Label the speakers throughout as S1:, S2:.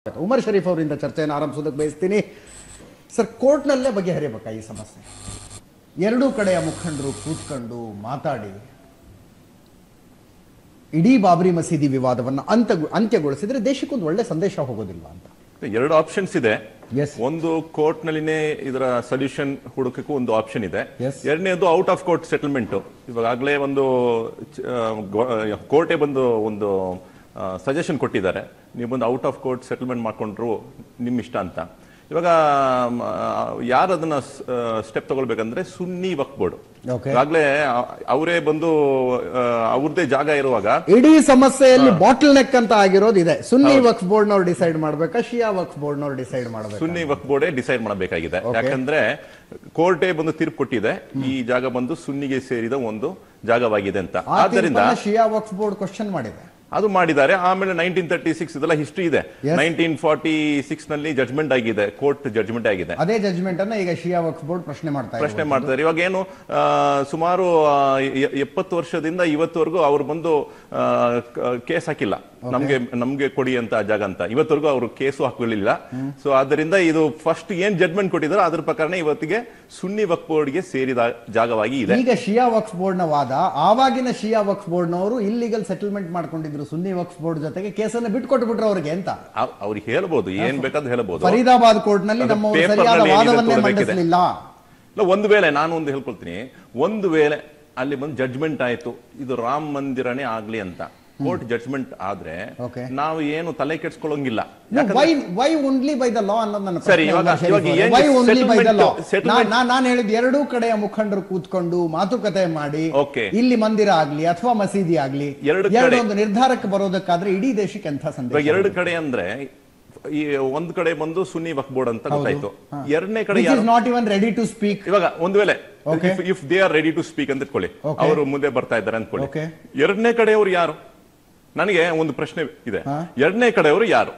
S1: ಉಮರ್ ಶರೀಫ್ ಅವರಿಂದ ಚರ್ಚೆಯನ್ನು ಆರಂಭಿಸೋದಕ್ಕೆ ಬಯಸ್ತೀನಿ ಸರ್ ಕೋರ್ಟ್ನಲ್ಲೇ ಬಗೆಹರಿಬೇಕಾ ಈ ಸಮಸ್ಯೆ ಎರಡೂ ಕಡೆಯ ಮುಖಂಡರು ಕೂತ್ಕೊಂಡು ಮಾತಾಡಿ ಇಡೀ ಬಾಬ್ರಿ ಮಸೀದಿ ವಿವಾದವನ್ನು ಅಂತ್ಯ ಅಂತ್ಯಗೊಳಿಸಿದ್ರೆ ದೇಶಕ್ಕೊಂದು ಒಳ್ಳೆ ಸಂದೇಶ ಹೋಗೋದಿಲ್ಲ ಅಂತ
S2: ಎರಡು ಆಪ್ಷನ್ಸ್ ಇದೆ
S1: Yes.
S2: ಒಂದು ಕೋರ್ಟ್ ನಲ್ಲಿನೇ ಇದರ ಸೊಲ್ಯೂಷನ್ ಹುಡುಕಕ್ಕೂ ಒಂದು ಆಪ್ಷನ್ ಇದೆ
S1: Yes.
S2: ಎರಡನೇದು ಔಟ್ ಆಫ್ ಕೋರ್ಟ್ ಸೆಟಲ್ಮೆಂಟ್ ಇವಾಗಲೇ ಒಂದು ಕೋರ್ಟೇ ಬಂದು ಒಂದು ಸಜೆಷನ್ ಕೊಟ್ಟಿದ್ದಾರೆ ನೀವು ಬಂದು ಔಟ್ ಆಫ್ ಕೋರ್ಟ್ ಸೆಟಲ್ಮೆಂಟ್ ಮಾಡ್ಕೊಂಡ್ರು ನಿಮ್ ಇಷ್ಟ ಅಂತ ಇವಾಗ ಯಾರು ಅದನ್ನ ಸ್ಟೆಪ್ ತಗೊಳ್ಬೇಕಂದ್ರೆ ಸುನ್ನಿ ವಕ್ ಬೋರ್ಡ್
S1: Okay.
S2: ಈಗಾಗಲೇ ಅವರೇ ಬಂದು ಆ, ಅವ್ರದ್ದೇ ಜಾಗ ಇರುವಾಗ
S1: ಇಡೀ ಸಮಸ್ಯೆಯಲ್ಲಿ ಬಾಟಲ್ ನೆಕ್ ಅಂತ ಆಗಿರೋದು ಇದೆ ಸುನ್ನಿ ವಕ್ಫ್ ಬೋರ್ಡ್ನವ್ರು ಡಿಸೈಡ್ ಮಾಡ್ಬೇಕಾ ಶಿಯಾ ವಕ್ಫ್ ಬೋರ್ಡ್ನವ್ರು ಡಿಸೈಡ್ ಮಾಡ್ಬೇಕಾ
S2: ಸುನ್ನಿ ವಕ್ ಬೋರ್ಡೇ ಡಿಸೈಡ್ ಮಾಡಬೇಕಾಗಿದೆ
S1: Okay.
S2: ಯಾಕಂದ್ರೆ ಕೋರ್ಟೇ ಬಂದು ತೀರ್ಪು ಕೊಟ್ಟಿದೆ ಈ ಜಾಗ ಬಂದು ಸುನ್ನಿಗೆ ಸೇರಿದ ಒಂದು ಜಾಗವಾಗಿದೆ ಅಂತ
S1: ಆ
S2: ಆದ್ದರಿಂದ
S1: ತೀರ್ಪನ್ನ ಶಿಯಾ ವಕ್ಫ್ ಬೋರ್ಡ್ ಕ್ವಶನ್ ಮಾಡಿದೆ
S2: ಅದು ಮಾಡಿದ್ದಾರೆ ಆಮೇಲೆ ನೈನ್ಟೀನ್ ತರ್ಟಿ ಸಿಕ್ಸ್ ಇದೆಲ್ಲ ಹಿಸ್ಟ್ರಿ ಇದೆ
S1: Yes.
S2: ನೈನ್ಟೀನ್ ಫಾರ್ಟಿ ಸಿಕ್ಸ್ ನಲ್ಲಿ ಜಡ್ಜ್ಮೆಂಟ್ ಆಗಿದೆ ಕೋರ್ಟ್ ಜಡ್ಜ್ಮೆಂಟ್ ಆಗಿದೆ
S1: ಅದೇ ಜಜ್ಮೆಂಟ್ ಅನ್ನ ಈಗ ಶಿಯಾ ವಕ್ಫ್ ಬೋರ್ಡ್ ಪ್ರಶ್ನೆ ಮಾಡ್ತಾ ಇದೆ
S2: ಪ್ರಶ್ನೆ ಮಾಡ್ತಾರೆ ಇವಾಗ ಏನು ಆ, ಸುಮಾರು ಆ, ಎ- ಎಪ್ಪತ್ತು ವರ್ಷದಿಂದ ಇವತ್ತವರೆಗೂ ಅವ್ರು ಬಂದು ಕೇಸ್ ಹಾಕಿಲ್ಲ ನಮ್ಗೆ ನಮ್ಗೆ ಕೊಡಿ ಅಂತ ಜಾಗ ಅಂತ ಇವತ್ತವರೆಗೂ ಅವರು ಕೇಸು ಹಾಕಲಿಲ್ಲ ಸೊ ಆದ್ದರಿಂದ ಇದು ಫಸ್ಟ್ ಏನ್ ಜಡ್ಜ್ಮೆಂಟ್ ಕೊಟ್ಟಿದಾರೋ ಅದ್ರ ಪ್ರಕಾರ ಇವತ್ತಿಗೆ ಸುನ್ನಿ ವಕ್ ಬೋರ್ಡ್ಗೆ ಸೇರಿದ ಜಾಗವಾಗಿ ಇದೆ
S1: ಈಗ ಶಿಯಾ ವಕ್ಫ್ ಬೋರ್ಡ್ ನ ವಾದ ಆವಾಗಿನ ಶಿಯಾ ವಕ್ಫ್ ಬೋರ್ಡ್ ನವರು ಇಲ್ಲಿಗಲ್ ಸೆಟಲ್ಮೆಂಟ್ ಮಾಡ್ಕೊಂಡಿದ್ರು ಸುನ್ನಿ ವಕ್ಫ್ ಬೋರ್ಡ್ ಜೊತೆಗೆ ಕೇಸನ್ನು ಬಿಟ್ಕೊಟ್ಬಿಟ್ರು ಅವ್ರಿಗೆ ಅಂತ
S2: ಅವ್- ಅವ್ರಿಗೆ ಹೇಳ್ಬೋದು ಏನ್ ಬೇಕಾದ್ರೂ ಹೇಳ್ಬೋದು
S1: ಫರೀದಾಬಾದ್ ಕೋರ್ಟ್ ನಲ್ಲಿ
S2: ಅದು
S1: ನಮ್ಮ
S2: paper
S1: ಸರಿಯಾದ
S2: ನಲ್ಲಿ ಏನಿದೆ
S1: ವಾದವನ್ನೇ
S2: ತೋರ್ಬೇಕಿದೆ.
S1: ಮಂಡಿಸಲಿಲ್ಲ
S2: ಇಲ್ಲ ಒಂದು ವೇಳೆ ನಾನು ಒಂದು ಹೇಳ್ಕೊಳ್ತೀನಿ ಒಂದು ವೇಳೆ ಅಲ್ಲಿ ಬಂದು ಜಡ್ಜ್ಮೆಂಟ್ ಆಯ್ತು ಇದು ರಾಮ್ ಮಂದಿರನೇ ಆಗ್ಲಿ ಅಂತ ಕೋರ್ಟ್ ಜಡ್ಜ್ಮೆಂಟ್ ಆದ್ರೆ
S1: Okay.
S2: ನಾವು ಏನು ತಲೆ ಕೆಡ್ಸ್ಕೊಳ್ಳೋಂಗಿಲ್ಲ
S1: why why only by the law ಅನ್ನೋದು ನನ್ನ
S2: ಸರಿ, ಇವಾಗ- ಇವಾಗ ಏನ್
S1: why only by the law
S2: settlement- settlement-
S1: ನಾನು ಹೇಳಿದ ಎರಡೂ ಕಡೆಯ ಮುಖಂಡರು ಕೂತ್ಕೊಂಡು ಮಾತುಕತೆ ಮಾಡಿ
S2: Okay.
S1: ಇಲ್ಲಿ ಮಂದಿರ ಆಗ್ಲಿ ಅಥವಾ ಮಸೀದಿ ಆಗ್ಲಿ
S2: ಎರಡು
S1: ಎರಡು
S2: ಕಡೆ-
S1: ಒಂದು ನಿರ್ಧಾರಕ್ಕೆ ಬರೋದಕ್ಕಾದ್ರೆ ಇಡೀ ದೇಶಕ್ಕೆ ಎಂಥ
S2: ಇವಾಗ
S1: ಸಂದೇಶ
S2: ಎರಡು ಕಡೆ ಅಂದ್ರೆ ಈ ಒಂದ್ ಕಡೆ ಬಂದು ಸುನ್ನಿ ವಕ್ ಬೋರ್ಡ್ ಅಂತ ಗೊತ್ತಾಯ್ತು ಎರಡನೇ ಕಡೆ
S1: ವಿಚ್
S2: ಯಾರು
S1: is not even ready to speak
S2: ಇವಾಗ ಒಂದು ವೇಳೆ
S1: Okay.
S2: If they are ready to speak ಅಂತ ಇಟ್ಕೊಳ್ಳಿ
S1: Okay.
S2: ಅವರು ಮುಂದೆ ಬರ್ತಾ ಇದ್ದಾರೆ ಅಂದ್ಕೊಳ್ಳಿ
S1: Okay.
S2: ಎರಡನೇ ಕಡೆಯವರು ಯಾರು ನನಗೆ ಒಂದು ಪ್ರಶ್ನೆ ಇದೆ
S1: ಹಾ.
S2: ಎರಡನೇ ಕಡೆಯವರು ಯಾರು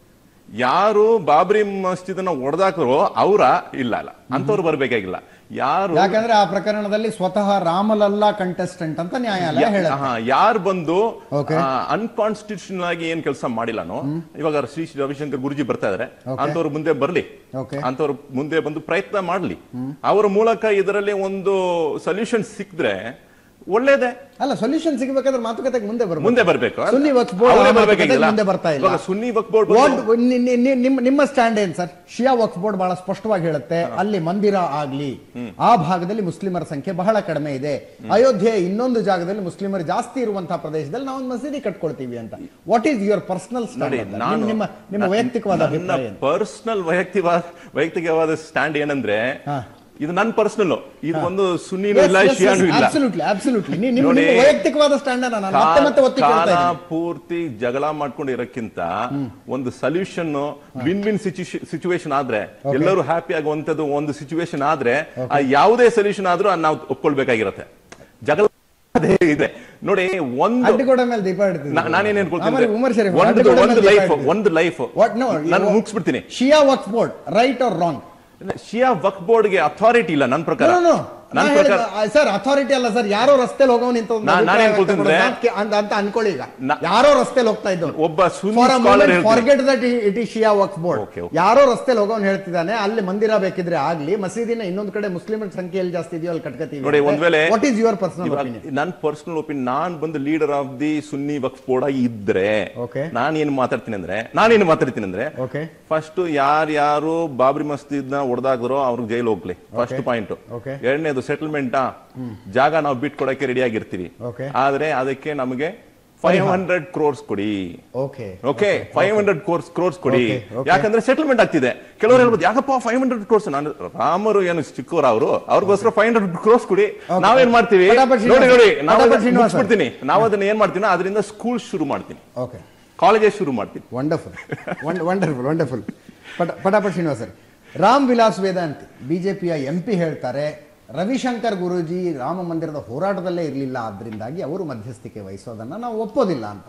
S2: ಯಾರು ಬಾಬ್ರಿ ಮಸ್ಜಿದ್ ನ ಹೊಡೆದಾಕ್ರು ಅವರ ಇಲ್ಲ ಅಲ್ಲ ಅಂತವ್ರು ಬರ್ಬೇಕಾಗಿಲ್ಲ ಯಾರು
S1: ಯಾಕಂದ್ರೆ ಆ ಪ್ರಕರಣದಲ್ಲಿ ಸ್ವತಃ ರಾಮಲಲ್ಲಾ ಕಂಟೆಸ್ಟೆಂಟ್ ಅಂತ ನ್ಯಾಯಾಲಯ ಹೇಳುತ್ತೆ
S2: ಯಾರು ಬಂದು
S1: Okay.
S2: ಅನ್ಕಾನ್ಸ್ಟಿಟ್ಯೂಷನಲ್ ಆಗಿ ಏನ್ ಕೆಲಸ ಮಾಡಿಲ್ಲನೋ ಇವಾಗ ಶ್ರೀ ಶ್ರೀ ರವಿಶಂಕರ್ ಗುರುಜಿ ಬರ್ತಾ ಇದಾರೆ
S1: Okay.
S2: ಅಂತವ್ರು ಮುಂದೆ ಬರ್ಲಿ
S1: Okay.
S2: ಅಂತವ್ರು ಮುಂದೆ ಬಂದು ಪ್ರಯತ್ನ ಮಾಡ್ಲಿ ಅವರ ಮೂಲಕ ಇದರಲ್ಲಿ ಒಂದು ಸೊಲ್ಯೂಷನ್ ಸಿಕ್ಕಿದ್ರೆ ಒಳ್ಳೇದೇ
S1: ಅಲ್ಲ ಸೊಲ್ಯೂಷನ್ ಸಿಗಬೇಕಾದ್ರೆ ಮಾತುಕತೆಗೆ ಮುಂದೆ ಬರ್ಬೇಕು
S2: ಮುಂದೆ ಬರ್ಬೇಕು
S1: ಸುನ್ನಿ ವಕ್ಫ್ ಬೋರ್ಡ್
S2: ಅವರೇ
S1: ಆ ಮಾತುಕತೆಗೆ
S2: ಬರ್ಬೇಕಾಗಿಲ್ಲ.
S1: ಮುಂದೆ ಬರ್ತಾ ಇಲ್ಲ
S2: ಇವಾಗ ಸುನ್ನಿ ವಕ್ಫ್ ಬೋರ್ಡ್
S1: What-
S2: ಬಂದು-
S1: ನಿ- ನಿ- ನಿ- ನಿಮ್ಮ ನಿಮ್ಮ ಸ್ಟ್ಯಾಂಡ್ ಏನ್ ಸರ್ ಶಿಯಾ ವಕ್ಫ್ ಬೋರ್ಡ್ ಬಹಳ ಸ್ಪಷ್ಟವಾಗಿ ಹೇಳುತ್ತೆ ಅಲ್ಲಿ ಮಂದಿರ ಆಗ್ಲಿ ಆ ಭಾಗದಲ್ಲಿ ಮುಸ್ಲಿಮರ ಸಂಖ್ಯೆ ಬಹಳ ಕಡಿಮೆ ಇದೆ ಅಯೋಧ್ಯೆ ಇನ್ನೊಂದು ಜಾಗದಲ್ಲಿ ಮುಸ್ಲಿಮರು ಜಾಸ್ತಿ ಇರುವಂತಹ ಪ್ರದೇಶದಲ್ಲಿ ನಾವು ಒಂದು ಮಸೀದಿ ಕಟ್ಕೊಳ್ತೀವಿ ಅಂತ ವಾಟ್ ಈಸ್ ಯುವರ್ ಪರ್ಸನಲ್
S2: ನೋಡಿ
S1: ಸ್ಟ್ಯಾಂಡ್
S2: ನಾನು
S1: ನಿಮ್ಮ ನಿಮ್ಮ ವೈಯಕ್ತಿಕವಾದ
S2: ನನ್ನ
S1: ಅಭಿಪ್ರಾಯ ಏನು?
S2: ಪರ್ಸನಲ್ ವೈಯಕ್ತಿಕವಾದ ವೈಯಕ್ತಿಕವಾದ ಸ್ಟ್ಯಾಂಡ್ ಏನಂದ್ರೆ
S1: ಹಾ.
S2: ಇದು ನನ್ನ ಪರ್ಸನಲ್ ಇದು ಒಂದು ಸುನ್ನಿನೂ
S1: Yes,
S2: ಇಲ್ಲ
S1: yes, yes,
S2: ಶಿಯಾನೂ ಇಲ್ಲ
S1: absolutely, absolutely. ನಿ- ನಿಮ್ಮ
S2: ನೋಡಿ,
S1: ನಿಮ್ಮ ವೈಯಕ್ತಿಕವಾದ ಸ್ಟ್ಯಾಂಡ್ ನಾನು ಮತ್ತೆ ಮತ್ತೆ ಒತ್ತಿ ಕೇಳ್ತಾ
S2: ಕಾಲ
S1: ಇದ್ದೀನಿ.
S2: ಪೂರ್ತಿ ಜಗಳ ಮಾಡ್ಕೊಂಡು ಇರಕ್ಕಿಂತ ಒಂದು ಸೊಲ್ಯೂಷನ್ ವಿನ್ ವಿನ್ ಸಿಚುವೇಶನ್ ಆದ್ರೆ ಎಲ್ಲರೂ ಹ್ಯಾಪಿ ಆಗುವಂತದ್ದು ಒಂದು ಸಿಚುವೇಶನ್ ಆದ್ರೆ ಆ ಯಾವುದೇ ಸೊಲ್ಯೂಷನ್ ಆದ್ರೂ ಅದ್ ನಾವು ಒಪ್ಕೊಳ್ಬೇಕಾಗಿರತ್ತೆ ಜಗಳ ಅದೇ ಇದೆ ನೋಡಿ ಒಂದು
S1: ಅಡ್ಡಗೋಡೆ ಮೇಲೆ ದೀಪ ಇಡ್ತಿದ್ರು.
S2: ನಾ- ನಾನೇನ್ ಅನ್ಕೊಳ್ತೀನಿ
S1: ಆಮೇಲೆ ಉಮರ್ ಶರೀಫ್
S2: ಒಂದು
S1: ಅಡ್ಡಗೋಡೆ ಮೇಲೆ
S2: ಒಂದು
S1: ದೀಪ
S2: ಲೈಫ್
S1: ಇಡ್ತಿದ್ರು.
S2: ಒಂದು ಲೈಫ್
S1: What? No,
S2: ನಾನು
S1: you-
S2: ಮುಗಿಸ್ಬಿಡ್ತೀನಿ
S1: Shia Waqf board right or wrong
S2: Shia Waqf ಬೋರ್ಡ್ಗೆ ಅಥಾರಿಟಿ ಇಲ್ಲ ನನ್ನ ಪ್ರಕಾರ ನನ್ನ ಪ್ರಕಾರ
S1: ಸರ್ ಅಥಾರಿಟಿ ಅಲ್ಲ ಸರ್ ಯಾರೋ ರಸ್ತೆಲಿ ಹೋಗೋನ್ ಇಂತ ಒಂದು
S2: ನಾ-
S1: ಅಭಿಪ್ರಾಯ
S2: ನಾನೇನ್
S1: ವ್ಯಕ್ತಪಡಿಸೋದು
S2: ಹೇಳ್ತೀನಿ
S1: ಅಂತ ಅಂತ ಅನ್ಕೊಳ್ಳಿ ಈಗ
S2: ನಾ-
S1: ಯಾರೋ ರಸ್ತೆಲಿ ಹೋಗ್ತಾ ಇದ್ದು
S2: ಒಬ್ಬ ಸುನ್ನಿ scholar ಹೇಳ್ತೀನಿ.
S1: Forget that it is Shia Waqf board
S2: Okay, okay.
S1: ಯಾರೋ ರಸ್ತೆಲಿ ಹೋಗೋನ್ ಹೇಳ್ತಿದ್ದಾನೆ ಅಲ್ಲಿ ಮಂದಿರ ಬೇಕಿದ್ರೆ ಆಗ್ಲಿ ಮಸೀದಿನ ಇನ್ನೊಂದು ಕಡೆ ಮುಸ್ಲಿಮರ ಸಂಖ್ಯೆ ಎಲ್ಲಿ ಜಾಸ್ತಿ ಇದೆಯೋ ಅಲ್ಲಿ ಕಟ್ಕತೀವಿ
S2: ನೋಡಿ ಒಂದ್ ವೇಳೆ
S1: what is your personal opinion
S2: ನನ್ನ ಪರ್ಸನಲ್ ಒಪಿನಿಯನ್ ನಾನ್ ಬಂದು leader of the Sunni Waqf board ಆಗಿ ಇದ್ರೆ
S1: Okay.
S2: ನಾನು ಏನು ಮಾತಾಡ್ತೀನಿ ಅಂದ್ರೆ ನಾನೇನು ಮಾತಾಡ್ತೀನಿ ಅಂದ್ರೆ
S1: ಓಕೆ
S2: ಫಸ್ಟ್ ಯಾರ್ಯಾರು ಬಾಬ್ರಿ ಮಸ್ಜಿದ್ ನ ಹೊಡೆದಾಗ್ರೋ ಅವ್ರಿಗೆ ಜೈಲ್ ಹೋಗ್ಲಿ ಫಸ್ಟ್ ಪಾಯಿಂಟ್
S1: Okay.
S2: ಎರಡನೇದು ಸೆಟಲ್ಮೆಂಟ್ ಜಾಗ ನಾವು ಬಿಟ್ಕೊಡಕ್ಕೆ ರೆಡಿ ಆಗಿರ್ತೀವಿ
S1: Okay.
S2: ಆದ್ರೆ ಅದಕ್ಕೆ ನಮಗೆ ಫೈವ್ ಹಂಡ್ರೆಡ್ ಕ್ರೋರ್ಸ್ ಕೊಡಿ
S1: okay
S2: okay five hundred course crores ಕೊಡಿ
S1: Okay, okay.
S2: ಯಾಕಂದ್ರೆ ಸೆಟಲ್ಮೆಂಟ್ ಆಗ್ತಿದೆ ಕೆಲವರು ಹೇಳ್ಬೋದು ಯಾಕಪ್ಪ ಫೈವ್ ಹಂಡ್ರೆಡ್ ಕ್ರೋರ್ಸ್ ನಾನು ರಾಮರು ಏನು ಚಿಕ್ಕವರು ಅವರು ಅವ್ರಿಗೋಸ್ಕರ ಫೈವ್ ಹಂಡ್ರೆಡ್ ಕ್ರೋರ್ಸ್ ಕೊಡಿ
S1: Okay.
S2: ನಾವೇನ್ ಮಾಡ್ತೀವಿ
S1: ಪಟಾಪಟ್
S2: ನೋಡಿ
S1: ಶ್ರೀನಿವಾಸ.
S2: ನೋಡಿ ನಾವು
S1: ಪಟಾಪಟ್
S2: ಅದನ್ನ
S1: ಶ್ರೀನಿವಾಸ.
S2: ಮುಗಿಸ್ಬಿಡ್ತೀನಿ ನಾವು ಅದನ್ನ ಏನ್ ಮಾಡ್ತೀವಿ ಅದರಿಂದ ಸ್ಕೂಲ್ ಶುರು ಮಾಡ್ತೀನಿ
S1: ಓಕೆ
S2: ಕಾಲೇಜೇ ಶುರು ಮಾಡ್ತೀನಿ
S1: ವಂಡರ್ಫುಲ್ ವಂಡರ್ಫುಲ್ ವಂಡರ್ಫುಲ್ ಪಟ ಪಟಾಪಟ್ ಶ್ರೀನಿವಾಸ್ ಸರ್ ರಾಮ್ ವಿಲಾಸ್ ವೇದಾಂತಿ ಬಿಜೆಪಿಯ ಎಂ ಪಿ ಹೇಳ್ತಾರೆ ರವಿಶಂಕರ್ ಗುರೂಜಿ ರಾಮ ಮಂದಿರದ ಹೋರಾಟದಲ್ಲೇ ಇರಲಿಲ್ಲ ಆದ್ರಿಂದಾಗಿ ಅವರು ಮಧ್ಯಸ್ಥಿಕೆ ವಹಿಸೋದನ್ನ ನಾವು ಒಪ್ಪೋದಿಲ್ಲ ಅಂತ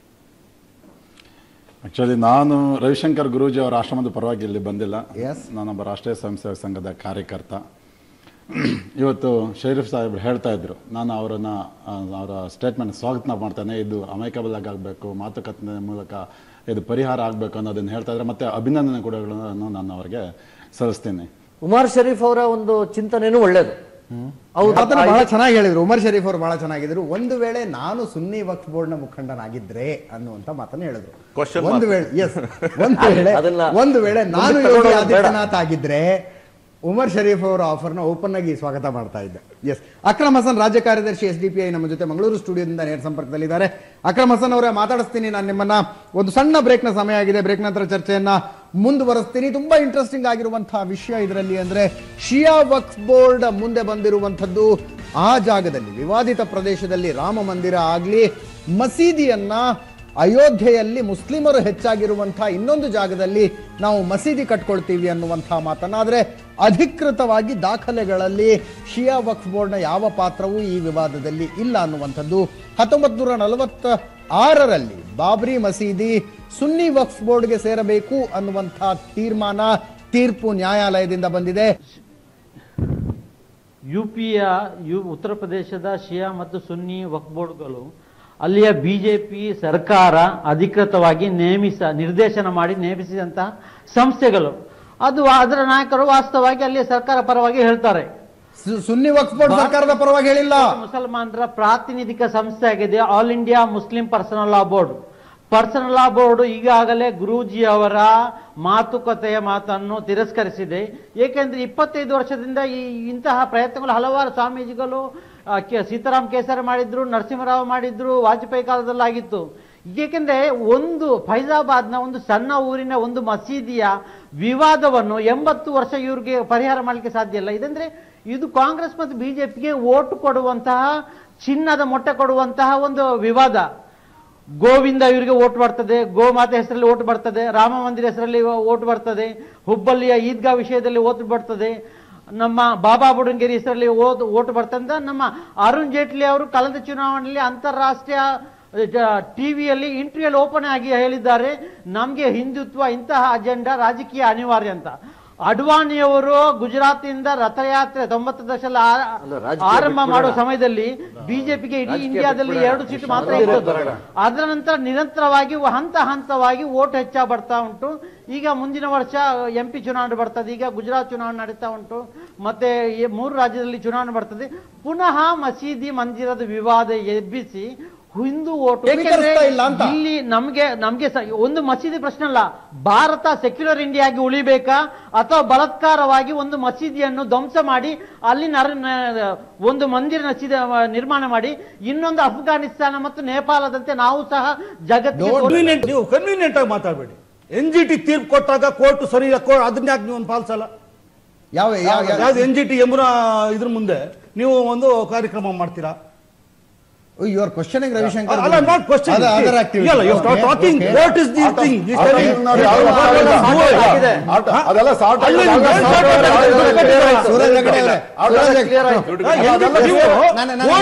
S3: ಆಕ್ಚುಲಿ ನಾನು ರವಿಶಂಕರ್ ಗುರೂಜಿ ಅವರ ಆಶ್ರಮದ ಪರವಾಗಿ ಇಲ್ಲಿ ಬಂದಿಲ್ಲ
S1: Yes.
S3: ನಾನೊಬ್ಬ ರಾಷ್ಟ್ರೀಯ ಸ್ವಯಂ ಸೇವಕ ಸಂಘದ ಕಾರ್ಯಕರ್ತ ಇವತ್ತು ಶರೀಫ್ ಸಾಹೇಬ್ ಹೇಳ್ತಾ ಇದ್ರು ನಾನು ಅವರನ್ನ ಆ, ಅವರ ಸ್ಟೇಟ್ಮೆಂಟ್ ಸ್ವಾಗತ ಮಾಡ್ತೇನೆ ಇದು ಅಮೈಕಬಲ್ ಆಗಬೇಕು ಮಾತುಕತೆ ಮೂಲಕ ಇದು ಪರಿಹಾರ ಆಗಬೇಕು ಅನ್ನೋದನ್ನ ಹೇಳ್ತಾ ಇದ್ದಾರೆ ಮತ್ತೆ ಅಭಿನಂದನೆ ಕೂಡಗಳನ್ನು ನಾನು ಅವರಿಗೆ ಸಲ್ಲಿಸ್ತೀನಿ
S4: ಉಮರ್ ಶರೀಫ್ ಅವರ ಒಂದು ಚಿಂತನೆನೂ ಒಳ್ಳೇದು ಹೌದು
S1: ಅದನ್ನ ಬಹಳ ಚೆನ್ನಾಗಿ ಹೇಳಿದ್ರು ಉಮರ್ ಶರೀಫ್ ಅವರು ಬಹಳ ಚೆನ್ನಾಗಿದ್ರು ಒಂದು ವೇಳೆ ನಾನು ಸುನ್ನಿ ವಕ್ಫ್ ಬೋರ್ಡ್ ನ ಮುಖಂಡನಾಗಿದ್ರೆ ಅನ್ನುವಂತ ಮಾತನ್ನ ಹೇಳಿದ್ರು
S2: Question
S1: ಒಂದು
S2: mark.
S1: ವೇಳೆ ಎಸ್ ಒಂದು ವೇಳೆ
S4: ಅದನ್ನ
S1: ಒಂದು ವೇಳೆ ನಾನು
S4: ಮುಂದಕ್ಕೆ
S1: ಯೋಗಿ
S4: ತಗೊಂಡೋಗೋದು ಬೇಡ.
S1: ಆದಿತ್ಯನಾಥ್ ಆಗಿದ್ರೆ ಉಮರ್ ಶರೀಫ್ ಅವರ ಆಫರ್ನ ಓಪನ್ ಆಗಿ ಸ್ವಾಗತ ಮಾಡ್ತಾ ಇದ್ದೆ ಎಸ್ ಅಕ್ರಮ್ ಹಸನ್ ರಾಜ್ಯ ಕಾರ್ಯದರ್ಶಿ ಎಸ್ ಡಿ ಪಿ ಐ ನಮ್ಮ ಜೊತೆ ಮಂಗಳೂರು ಸ್ಟುಡಿಯೋದಿಂದ ನೇರ ಸಂಪರ್ಕದಲ್ಲಿದ್ದಾರೆ ಅಕ್ರಮ್ ಹಸನ್ ಅವರೇ ಮಾತಾಡಿಸ್ತೀನಿ ನಾನು ನಿಮ್ಮನ್ನ ಒಂದು ಸಣ್ಣ ಬ್ರೇಕ್ನ ಸಮಯ ಆಗಿದೆ ಬ್ರೇಕ್ ನಂತರ ಚರ್ಚೆಯನ್ನ ಮುಂದುವರಿಸ್ತೀನಿ ತುಂಬಾ ಇಂಟ್ರೆಸ್ಟಿಂಗ್ ಆಗಿರುವಂತಹ ವಿಷಯ ಇದರಲ್ಲಿ ಅಂದ್ರೆ ಶಿಯಾ ವಕ್ಫ್ ಬೋರ್ಡ್ ಮುಂದೆ ಬಂದಿರುವಂಥದ್ದು ಆ ಜಾಗದಲ್ಲಿ ವಿವಾದಿತ ಪ್ರದೇಶದಲ್ಲಿ ರಾಮ ಮಂದಿರ ಆಗ್ಲಿ ಮಸೀದಿಯನ್ನ ಅಯೋಧ್ಯೆಯಲ್ಲಿ ಮುಸ್ಲಿಮರು ಹೆಚ್ಚಾಗಿರುವಂತಹ ಇನ್ನೊಂದು ಜಾಗದಲ್ಲಿ ನಾವು ಮಸೀದಿ ಕಟ್ಕೊಳ್ತೀವಿ ಅನ್ನುವಂತಹ ಮಾತನ್ನ ಆದ್ರೆ ಅಧಿಕೃತವಾಗಿ ದಾಖಲೆಗಳಲ್ಲಿ ಶಿಯಾ ವಕ್ಫ್ ಬೋರ್ಡ್ನ ಯಾವ ಪಾತ್ರವೂ ಈ ವಿವಾದದಲ್ಲಿ ಇಲ್ಲ ಅನ್ನುವಂಥದ್ದು ಹತ್ತೊಂಬತ್ತು ನೂರ ನಲವತ್ತ ಆರರಲ್ಲಿ ಬಾಬ್ರಿ ಮಸೀದಿ ಸುನ್ನಿ ವಕ್ಫ್ ಬೋರ್ಡ್ಗೆ ಸೇರಬೇಕು ಅನ್ನುವಂತಹ ತೀರ್ಮಾನ ತೀರ್ಪು ನ್ಯಾಯಾಲಯದಿಂದ ಬಂದಿದೆ
S5: ಯು ಪಿಯ ಯು ಉತ್ತರ ಪ್ರದೇಶದ ಶಿಯಾ ಮತ್ತು ಸುನ್ನಿ ವಕ್ಫ್ ಬೋರ್ಡ್ಗಳು ಅಲ್ಲಿಯ ಬಿಜೆಪಿ ಸರ್ಕಾರ ಅಧಿಕೃತವಾಗಿ ನೇಮಿಸ ನಿರ್ದೇಶನ ಮಾಡಿ ನೇಮಿಸಿದಂತಹ ಸಂಸ್ಥೆಗಳು ಅದು ಅದರ ನಾಯಕರು ವಾಸ್ತವವಾಗಿ ಅಲ್ಲಿಯ ಸರ್ಕಾರ ಪರವಾಗಿ ಹೇಳ್ತಾರೆ
S1: ಸು- ಸುನ್ನಿ ವಕ್ಫ್ ಬೋರ್ಡ್ ಸರ್ಕಾರದ ಪರವಾಗಿ ಹೇಳಿಲ್ಲ
S5: ಮುಸಲ್ಮಾನರ ಪ್ರಾತಿನಿಧಿಕ ಸಂಸ್ಥೆ ಆಗಿದೆ all India Muslim personal law board personal law board ಈಗಾಗಲೇ ಗುರೂಜಿ ಅವರ ಮಾತುಕತೆಯ ಮಾತನ್ನು ತಿರಸ್ಕರಿಸಿದೆ ಏಕೆಂದ್ರೆ ಇಪ್ಪತ್ತೈದು ವರ್ಷದಿಂದ ಈ ಇಂತಹ ಪ್ರಯತ್ನಗಳು ಹಲವಾರು ಸ್ವಾಮೀಜಿಗಳು ಆ, ಕೆ- ಸೀತಾರಾಮ್ ಕೇಸರಿ ಮಾಡಿದ್ರು ನರಸಿಂಹರಾವ್ ಮಾಡಿದ್ರು ವಾಜಪೇಯಿ ಕಾಲದಲ್ಲಾಗಿತ್ತು ಏಕೆಂದ್ರೆ ಒಂದು ಫೈಜಾಬಾದ್ನ ಒಂದು ಸಣ್ಣ ಊರಿನ ಒಂದು ಮಸೀದಿಯ ವಿವಾದವನ್ನು ಎಂಬತ್ತು ವರ್ಷ ಇವ್ರಿಗೆ ಪರಿಹಾರ ಮಾಡಲಿಕ್ಕೆ ಸಾಧ್ಯ ಇಲ್ಲ ಇದಂದ್ರೆ ಇದು ಕಾಂಗ್ರೆಸ್ ಮತ್ತು ಬಿಜೆಪಿಗೆ ಓಟ್ ಕೊಡುವಂತಹ ಚಿನ್ನದ ಮೊಟ್ಟೆ ಕೊಡುವಂತಹ ಒಂದು ವಿವಾದ ಗೋವಿಂದ ಇವರಿಗೆ ಓಟ್ ಬರ್ತದೆ ಗೋಮಾತೆ ಹೆಸರಲ್ಲಿ ಓಟ್ ಬರ್ತದೆ ರಾಮ ಮಂದಿರ ಹೆಸರಲ್ಲಿ ಓಟ್ ಬರ್ತದೆ ಹುಬ್ಬಳ್ಳಿಯ ಈದ್ಗಾ ವಿಷಯದಲ್ಲಿ ಓಟ್ ಬರ್ತದೆ ನಮ್ಮ ಬಾಬಾ ಬುಡಂಗೇರಿ ಹೆಸರಲ್ಲಿ ಓಟ್ ಓಟ್ ಬರ್ತದೆ ಅಂತ ನಮ್ಮ ಅರುಣ್ ಜೇಟ್ಲಿ ಅವರು ಕಳೆದ ಚುನಾವಣೆಯಲ್ಲಿ ಅಂತಾರಾಷ್ಟ್ರೀಯ ಟಿವಿಯಲ್ಲಿ ಇಂಟರ್ವ್ಯೂಲ್ ಓಪನ್ ಆಗಿ ಹೇಳಿದ್ದಾರೆ ನಮಗೆ ಹಿಂದುತ್ವ ಇಂತಹ ಅಜೆಂಡಾ ರಾಜಕೀಯ ಅನಿವಾರ್ಯ ಅಂತ ಅಡ್ವಾಣಿಯವರು ಗುಜರಾತಿಂದ ರಥಯಾತ್ರೆ ತೊಂಬತ್ತು ದಶಲ
S4: ಅಲ್ಲ, ರಾಜಕೀಯ
S5: ಆರಂಭ
S4: ಬಿಟ್ಬಿಡೋಣ.
S5: ಮಾಡುವ ಸಮಯದಲ್ಲಿ ಬಿಜೆಪಿಗೆ ಇಡೀ
S4: ರಾಜಕೀಯ
S5: ಇಂಡಿಯಾದಲ್ಲಿ
S4: ಬಿಟ್ಬಿಡೋಣ.
S5: ಎರಡು ಸೀಟ್ ಮಾತ್ರ
S4: ರಾಜಕೀಯ
S5: ಇರೋದು
S4: ಬಿಟ್ಬಿಡೋಣ.
S5: ಅದರ ನಂತರ ನಿರಂತರವಾಗಿ ಹಂತ ಹಂತವಾಗಿ ಓಟ್ ಹೆಚ್ಚಾ ಬರ್ತಾ ಉಂಟು ಈಗ ಮುಂದಿನ ವರ್ಷ ಎಂ ಪಿ ಚುನಾವಣೆ ಬರ್ತದೆ ಈಗ ಗುಜರಾತ್ ಚುನಾವಣೆ ನಡೀತಾ ಉಂಟು ಮತ್ತೆ ಈ ಮೂರು ರಾಜ್ಯದಲ್ಲಿ ಚುನಾವಣೆ ಬರ್ತದೆ ಪುನಃ ಮಸೀದಿ ಮಂದಿರದ ವಿವಾದ ಎಬ್ಬಿಸಿ ಹಿಂದೂ ಓಟು
S1: ಸ್ವೀಕರಿಸ್ತಾ ಇಲ್ಲ ಅಂತ.
S5: ಇಲ್ಲಿ ನಮ್ಗೆ ನಮ್ಗೆ ಸ- ಒಂದು ಮಸೀದಿ ಪ್ರಶ್ನೆ ಅಲ್ಲ ಭಾರತ ಸೆಕ್ಯುಲರ್ ಇಂಡಿಯಾ ಆಗಿ ಉಳಿಬೇಕಾ ಅಥವಾ ಬಲಾತ್ಕಾರವಾಗಿ ಒಂದು ಮಸೀದಿಯನ್ನು ಧ್ವಂಸ ಮಾಡಿ ಅಲ್ಲಿ ನರ- ನ- ಒಂದು ಮಂದಿರ ಮಸೀದಿ ನಿರ್ಮಾಣ ಮಾಡಿ ಇನ್ನೊಂದು ಅಫ್ಘಾನಿಸ್ತಾನ ಮತ್ತು ನೇಪಾಳದಂತೆ ನಾವು ಸಹ ಜಗತ್ತಿಗೆ ತೋರಿಸ-
S6: ಕನ್ವೀನಿಯಂಟ್ ನೀವು ಕನ್ವೀನಿಯಂಟ್ ಆಗಿ ಮಾತಾಡಬೇಡಿ ಎನ್ ಜಿ ಟಿ ತೀರ್ಪು ಕೊಟ್ಟಾಗ ಕೋರ್ಟ್ ಸರಿ ಕೋ- ಅದನ್ನ ಯಾಕೆ ನೀವು ಒಂದು ಪಾಲಿಸಲ್ಲ
S1: ಯಾವ ಯಾವ ಯಾವ-
S6: ಯಾವ್ದು ಎನ್ ಜಿ ಟಿ ಯಮುನಾ ಇದ್ರ ಮುಂದೆ ನೀವು ಒಂದು ಕಾರ್ಯಕ್ರಮ ಮಾಡ್ತೀರಾ
S1: ಯುವರ್ ಕ್ವಶನಿಂಗ್ ರವಿಶಂಕರ್
S6: ಅಲ್ಲ ನಾಟ್ ಕ್ವಶನ್
S1: ಅದು other activity.
S6: ಇಲ್ಲ you
S1: Okay,
S6: talking
S1: okay.
S6: What is the thing
S7: ಅದೆಲ್ಲ ಸಾರ್ಟ್
S1: ಸೂರಜ್ ಹೆಗಡೆ ಅವರೇ, ಸೂರಜ್ ಹೆಗಡೆ- ನಾನು- ನಾನು-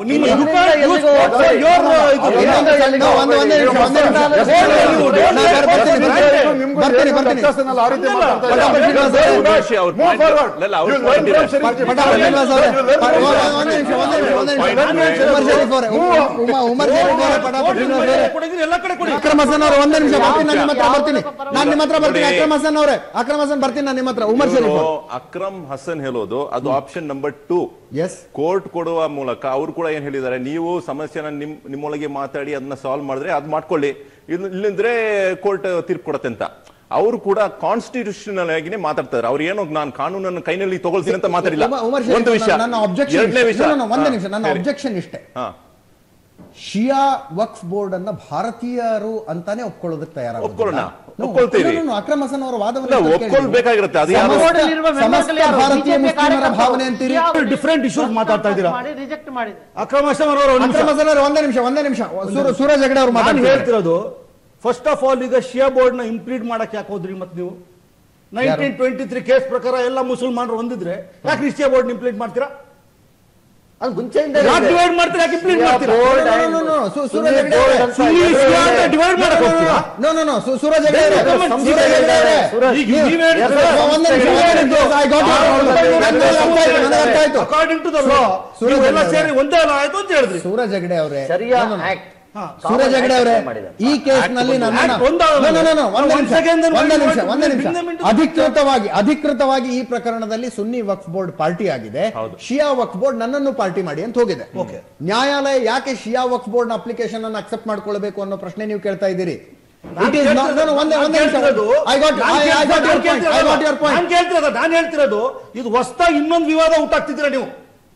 S1: No, ಒಂದು- ಒಂದೇ ನಿಮಿಷ, ಒಂದೇ ನಿಮಿಷ. ನಾನು ಬರ್ತೀನಿ, ಬರ್ತೀನಿ, ಬರ್ತೀನಿ, ಬರ್ತೀನಿ. ಪಟಾಪಟ್ ಶ್ರೀನಿವಾಸ್ ಅವರೇ,
S2: ವಿಷಯ ಅವ್ರ point- ಅಲ್ಲ, ಅವ್ರ point ಇದೆ.
S1: ಪಟಾಪಟ್ ಶ್ರೀನಿವಾಸ್ ಅವರೇ, ಪ- ಒಂದೇ- ಒಂದೇ ನಿಮಿಷ, ಒಂದೇ ನಿಮಿಷ, ಒಂದೇ ನಿಮಿಷ. ಉಮರ್ ಶರೀಫ್ ಅವರೇ, ಉಮ- ಉಮ- ಉಮರ್ ಶರೀಫ್ ಅವರೇ, ಪಟಾಪಟ್ ಶ್ರೀನಿವಾಸ್ ಅವರೇ.
S6: ಎಲ್ಲ ಕಡೆ ಕೊಡಿ
S1: ಅಕ್ರಮ್ ಹಸನ್ ಅವರೇ ಒಂದೇ ನಿಮಿಷ ಬರ್ತೀನಿ ನಾನು ನಿಮ್ಮ ಹತ್ರ ಬರ್ತೀನಿ ನಾನು ನಿಮ್ಮ ಹತ್ರ ಬರ್ತೀನಿ ಅಕ್ರಮ್ ಹಸನ್ ಅವರೇ ಅಕ್ರಮ್ ಹಸನ್ ಬರ್ತೀನಿ ನಾನು ನಿಮ್ಮ ಹತ್ರ ಉಮರ್ ಶರೀಫ್
S2: ಇವ್ರು
S1: ಅವರು
S2: ಅಕ್ರಮ್ ಹಸನ್ ಹೇಳೋದು ಅದು option number two
S1: yes
S2: court ಕೊಡುವ ಮೂಲಕ ಅವರು ಕೂಡ ಏನ್ ಹೇಳಿದ್ದಾರೆ ನೀವು ಸಮಸ್ಯೆನ ನಿಮ್ ನಿಮ್ಮೊಳಗೆ ಮಾತಾಡಿ ಅದನ್ನ ಸಾಲ್ವ್ ಮಾಡಿದ್ರೆ ಅದ್ ಮಾಡ್ಕೊಳ್ಳಿ ಇಲ್- ಇಲ್ಲಂದ್ರೆ ಕೋರ್ಟ್ ತೀರ್ಪು ಕೊಡತ್ತೆ ಅಂತ ಅವರು ಕೂಡ ಕಾನ್ಸ್ಟಿಟ್ಯೂಷನಲ್ ಆಗಿನೇ ಮಾತಾಡ್ತಾರೆ ಅವ್ರು ಏನೋ ನಾನು ಕಾನೂನನ್ನು ಕೈನಲ್ಲಿ ತಗೊಳ್ತೀನಿ ಅಂತ ಮಾತಾಡಿಲ್ಲ
S1: ಉಮ- ಉಮರ್ ಶರೀಫ್
S2: ಒಂದು ವಿಷಯ
S1: ನನ್ನ objection
S2: ಎರಡನೇ
S1: ಇಷ್ಟೇ.
S2: ವಿಷಯ
S1: No, no, no, ಒಂದೇ
S2: ಹಾ,
S1: ನಿಮಿಷ ನನ್ನ
S2: ಹೇಳಿ.
S1: ಅಬ್ಜೆಕ್ಷನ್ ಇಷ್ಟೇ
S2: ಹಾ
S1: ಶಿಯಾ ವಕ್ಫ್ ಬೋರ್ಡ್ ಅನ್ನ ಭಾರತೀಯರು ಅಂತಾನೆ ಒಪ್ಕೊಳ್ಳೋದಕ್ಕೆ ತಯಾರಾಗ
S2: ಒಪ್ಕೊಳ್ಳೋಣ. ಒಪ್ಕೊಳ್ತೀವಿ.
S1: ಅಕ್ರಮ್ ಹಸನ್ ಅವರ ವಾದವನ್ನು
S2: ಇಲ್ಲ,
S1: ಕೇಳಿ.
S2: ಒಪ್ಕೊಳ್ಬೇಕಾಗಿರುತ್ತೆ. ಅದು ಯಾರು-
S1: ಸಮಸ್ತ-
S5: ಬೋರ್ಡಲ್ಲಿರುವ members
S1: ಸಮಸ್ತ
S5: ಯಾರು?
S1: ಭಾರತೀಯ
S5: BJP
S1: ಮುಸ್ಲಿಮರ
S5: ಕಾರ್ಯಕರ್ತರು.
S1: ಭಾವನೆ ಅಂತೀರಿ
S5: ಯಾವ-
S6: ಡಿಫ್ರೆಂಟ್ ಇಶ್ಯೂಸ್ ಮಾತಾಡ್ತಾ ಇದ್ದೀರಾ
S5: ಮಾಡಿ ರಿಜೆಕ್ಟ್ ಮಾಡಿದೆ
S6: ಅಕ್ರಮ ಹಸನ್ ಅವರ ಒಂದು ನಿಮಿಷ
S1: ಅಕ್ರಮ್ ಹಸನ್ ಅವರೇ, ಒಂದೇ ನಿಮಿಷ ಒಂದೇ ನಿಮಿಷ ಸೂರ- ಸೂರಜ್ ಹೆಗಡೆ ಅವರು
S6: ನಾನು
S1: ಮಾತಾಡ್ತಿದ್ದಾರೆ
S6: ಹೇಳ್ತಿರೋದು ಫಸ್ಟ್ ಆಫ್ ಆಲ್ ಈಗ ಶಿಯಾ ಬೋರ್ಡ್ ನ ಇಂಪ್ಲೀಟ್ ಮಾಡಕ್ ಯಾಕೆ ಹೋದ್ರಿ ಮತ್ತೆ ನೀವು ನೈನ್ಟೀನ್ ಟ್ವೆಂಟಿ ತ್ರೀ ಕೇಸ್ ಪ್ರಕಾರ ಎಲ್ಲ ಮುಸಲ್ಮಾನರು ಹೊಂದಿದ್ರೆ ಯಾಕೆ ಶಿಯಾ ಬೋರ್ಡ್ ಇಂಪ್ಲೀಟ್ ಮಾಡ್ತೀರಾ
S4: ಅದು ಮುಂಚೆಯಿಂದ
S6: ಯಾಕೆ ಡಿವೈಡ್ ಮಾಡ್ತೀರಾ ಯಾಕೆ ಇಂಪ್ಲೀಟ್ ಮಾಡ್ತೀರಾ
S1: No, no, no, no, ಸು- ಸೂರಜ್ ಹೆಗಡೆ ಅವರೇ.
S6: ಸುನ್ನಿ ಶಿಯಾ ಅಂತ ಡಿವೈಡ್ ಮಾಡಕ್ ಹೋಗ್ತೀರಾ
S1: No, no, no, ಸು- ಸೂರಜ್ ಹೆಗಡೆ ಅವರೇ. ಸೂರಜ್ ಹೆಗಡೆ ಅವರೇ.
S6: ಈಗ ನೀವೇ ಹೇಳಿದ್ರೆ
S1: ಒಂದೇ ನಿಮಿಷ, ಒಂದೇ ನಿಮಿಷ. I got it. ನನಗೆ ಅರ್ಥ ಆಯ್ತು, ನನಗೆ ಅರ್ಥ ಆಯ್ತು.
S6: According to the law
S1: Suraj
S6: ನೀವೆಲ್ಲ
S1: ಹೆಗಡೆ
S6: ಸೇರಿ ಒಂದೇ ಲಾ ಆಯ್ತು ಅಂತ ಹೇಳಿದ್ರಿ
S1: ಸೂರಜ್ ಹೆಗಡೆ ಅವರೇ
S4: Sharia
S1: No, no, no.
S4: Act
S1: Suraj Hegde ಅವರೇ ಈ ಕೇಸ್ ನಲ್ಲಿ ನನ್ನ
S6: Act ಒಂದಾಗಲ್ಲ.
S1: No, no, no, no, ಒಂದೇ
S6: One
S1: ನಿಮಿಷ,
S6: second then
S1: ಒಂದೇ
S6: we
S1: ನಿಮಿಷ
S6: want to
S1: ಒಂದೇ
S6: bring
S1: ನಿಮಿಷ
S6: them into the
S1: ಅಧಿಕೃತವಾಗಿ ಅಧಿಕೃತವಾಗಿ ಈ ಪ್ರಕರಣದಲ್ಲಿ ಸುನ್ನಿ ವಕ್ಫ್ ಬೋರ್ಡ್ ಪಾರ್ಟಿ ಆಗಿದೆ
S2: ಹೌದು.
S1: ಶಿಯಾ ವಕ್ಫ್ ಬೋರ್ಡ್ ನನ್ನನ್ನು ಪಾರ್ಟಿ ಮಾಡಿ ಅಂತ ಹೋಗಿದೆ
S6: Okay.
S1: ನ್ಯಾಯಾಲಯ ಯಾಕೆ ಶಿಯಾ ವಕ್ಫ್ ಬೋರ್ಡ್ ನ ಅಪ್ಲಿಕೇಶನ್ ಅನ್ನು ಅಕ್ಸೆಪ್ಟ್ ಮಾಡ್ಕೊಳ್ಬೇಕು ಅನ್ನೋ ಪ್ರಶ್ನೆ ನೀವು ಕೇಳ್ತಾ ಇದ್ದೀರಿ
S6: ನಾನ್
S1: It is not- no, no, ಒಂದೇ ಒಂದೇ ನಿಮಿಷ
S6: ಕೇಳ್ತಿರೋದು-
S1: I got
S6: non
S1: I- I got your point. I got your point.
S6: ನಾನ್ ಕೇಳ್ತಿರೋದು ನಾನು ಹೇಳ್ತಿರೋದು ಇದು ಹೊಸದಾಗಿ ಇನ್ನೊಂದು ವಿವಾದ ಹುಟ್ಟಾಕ್ತಿದ್ದೀರಾ ನೀವು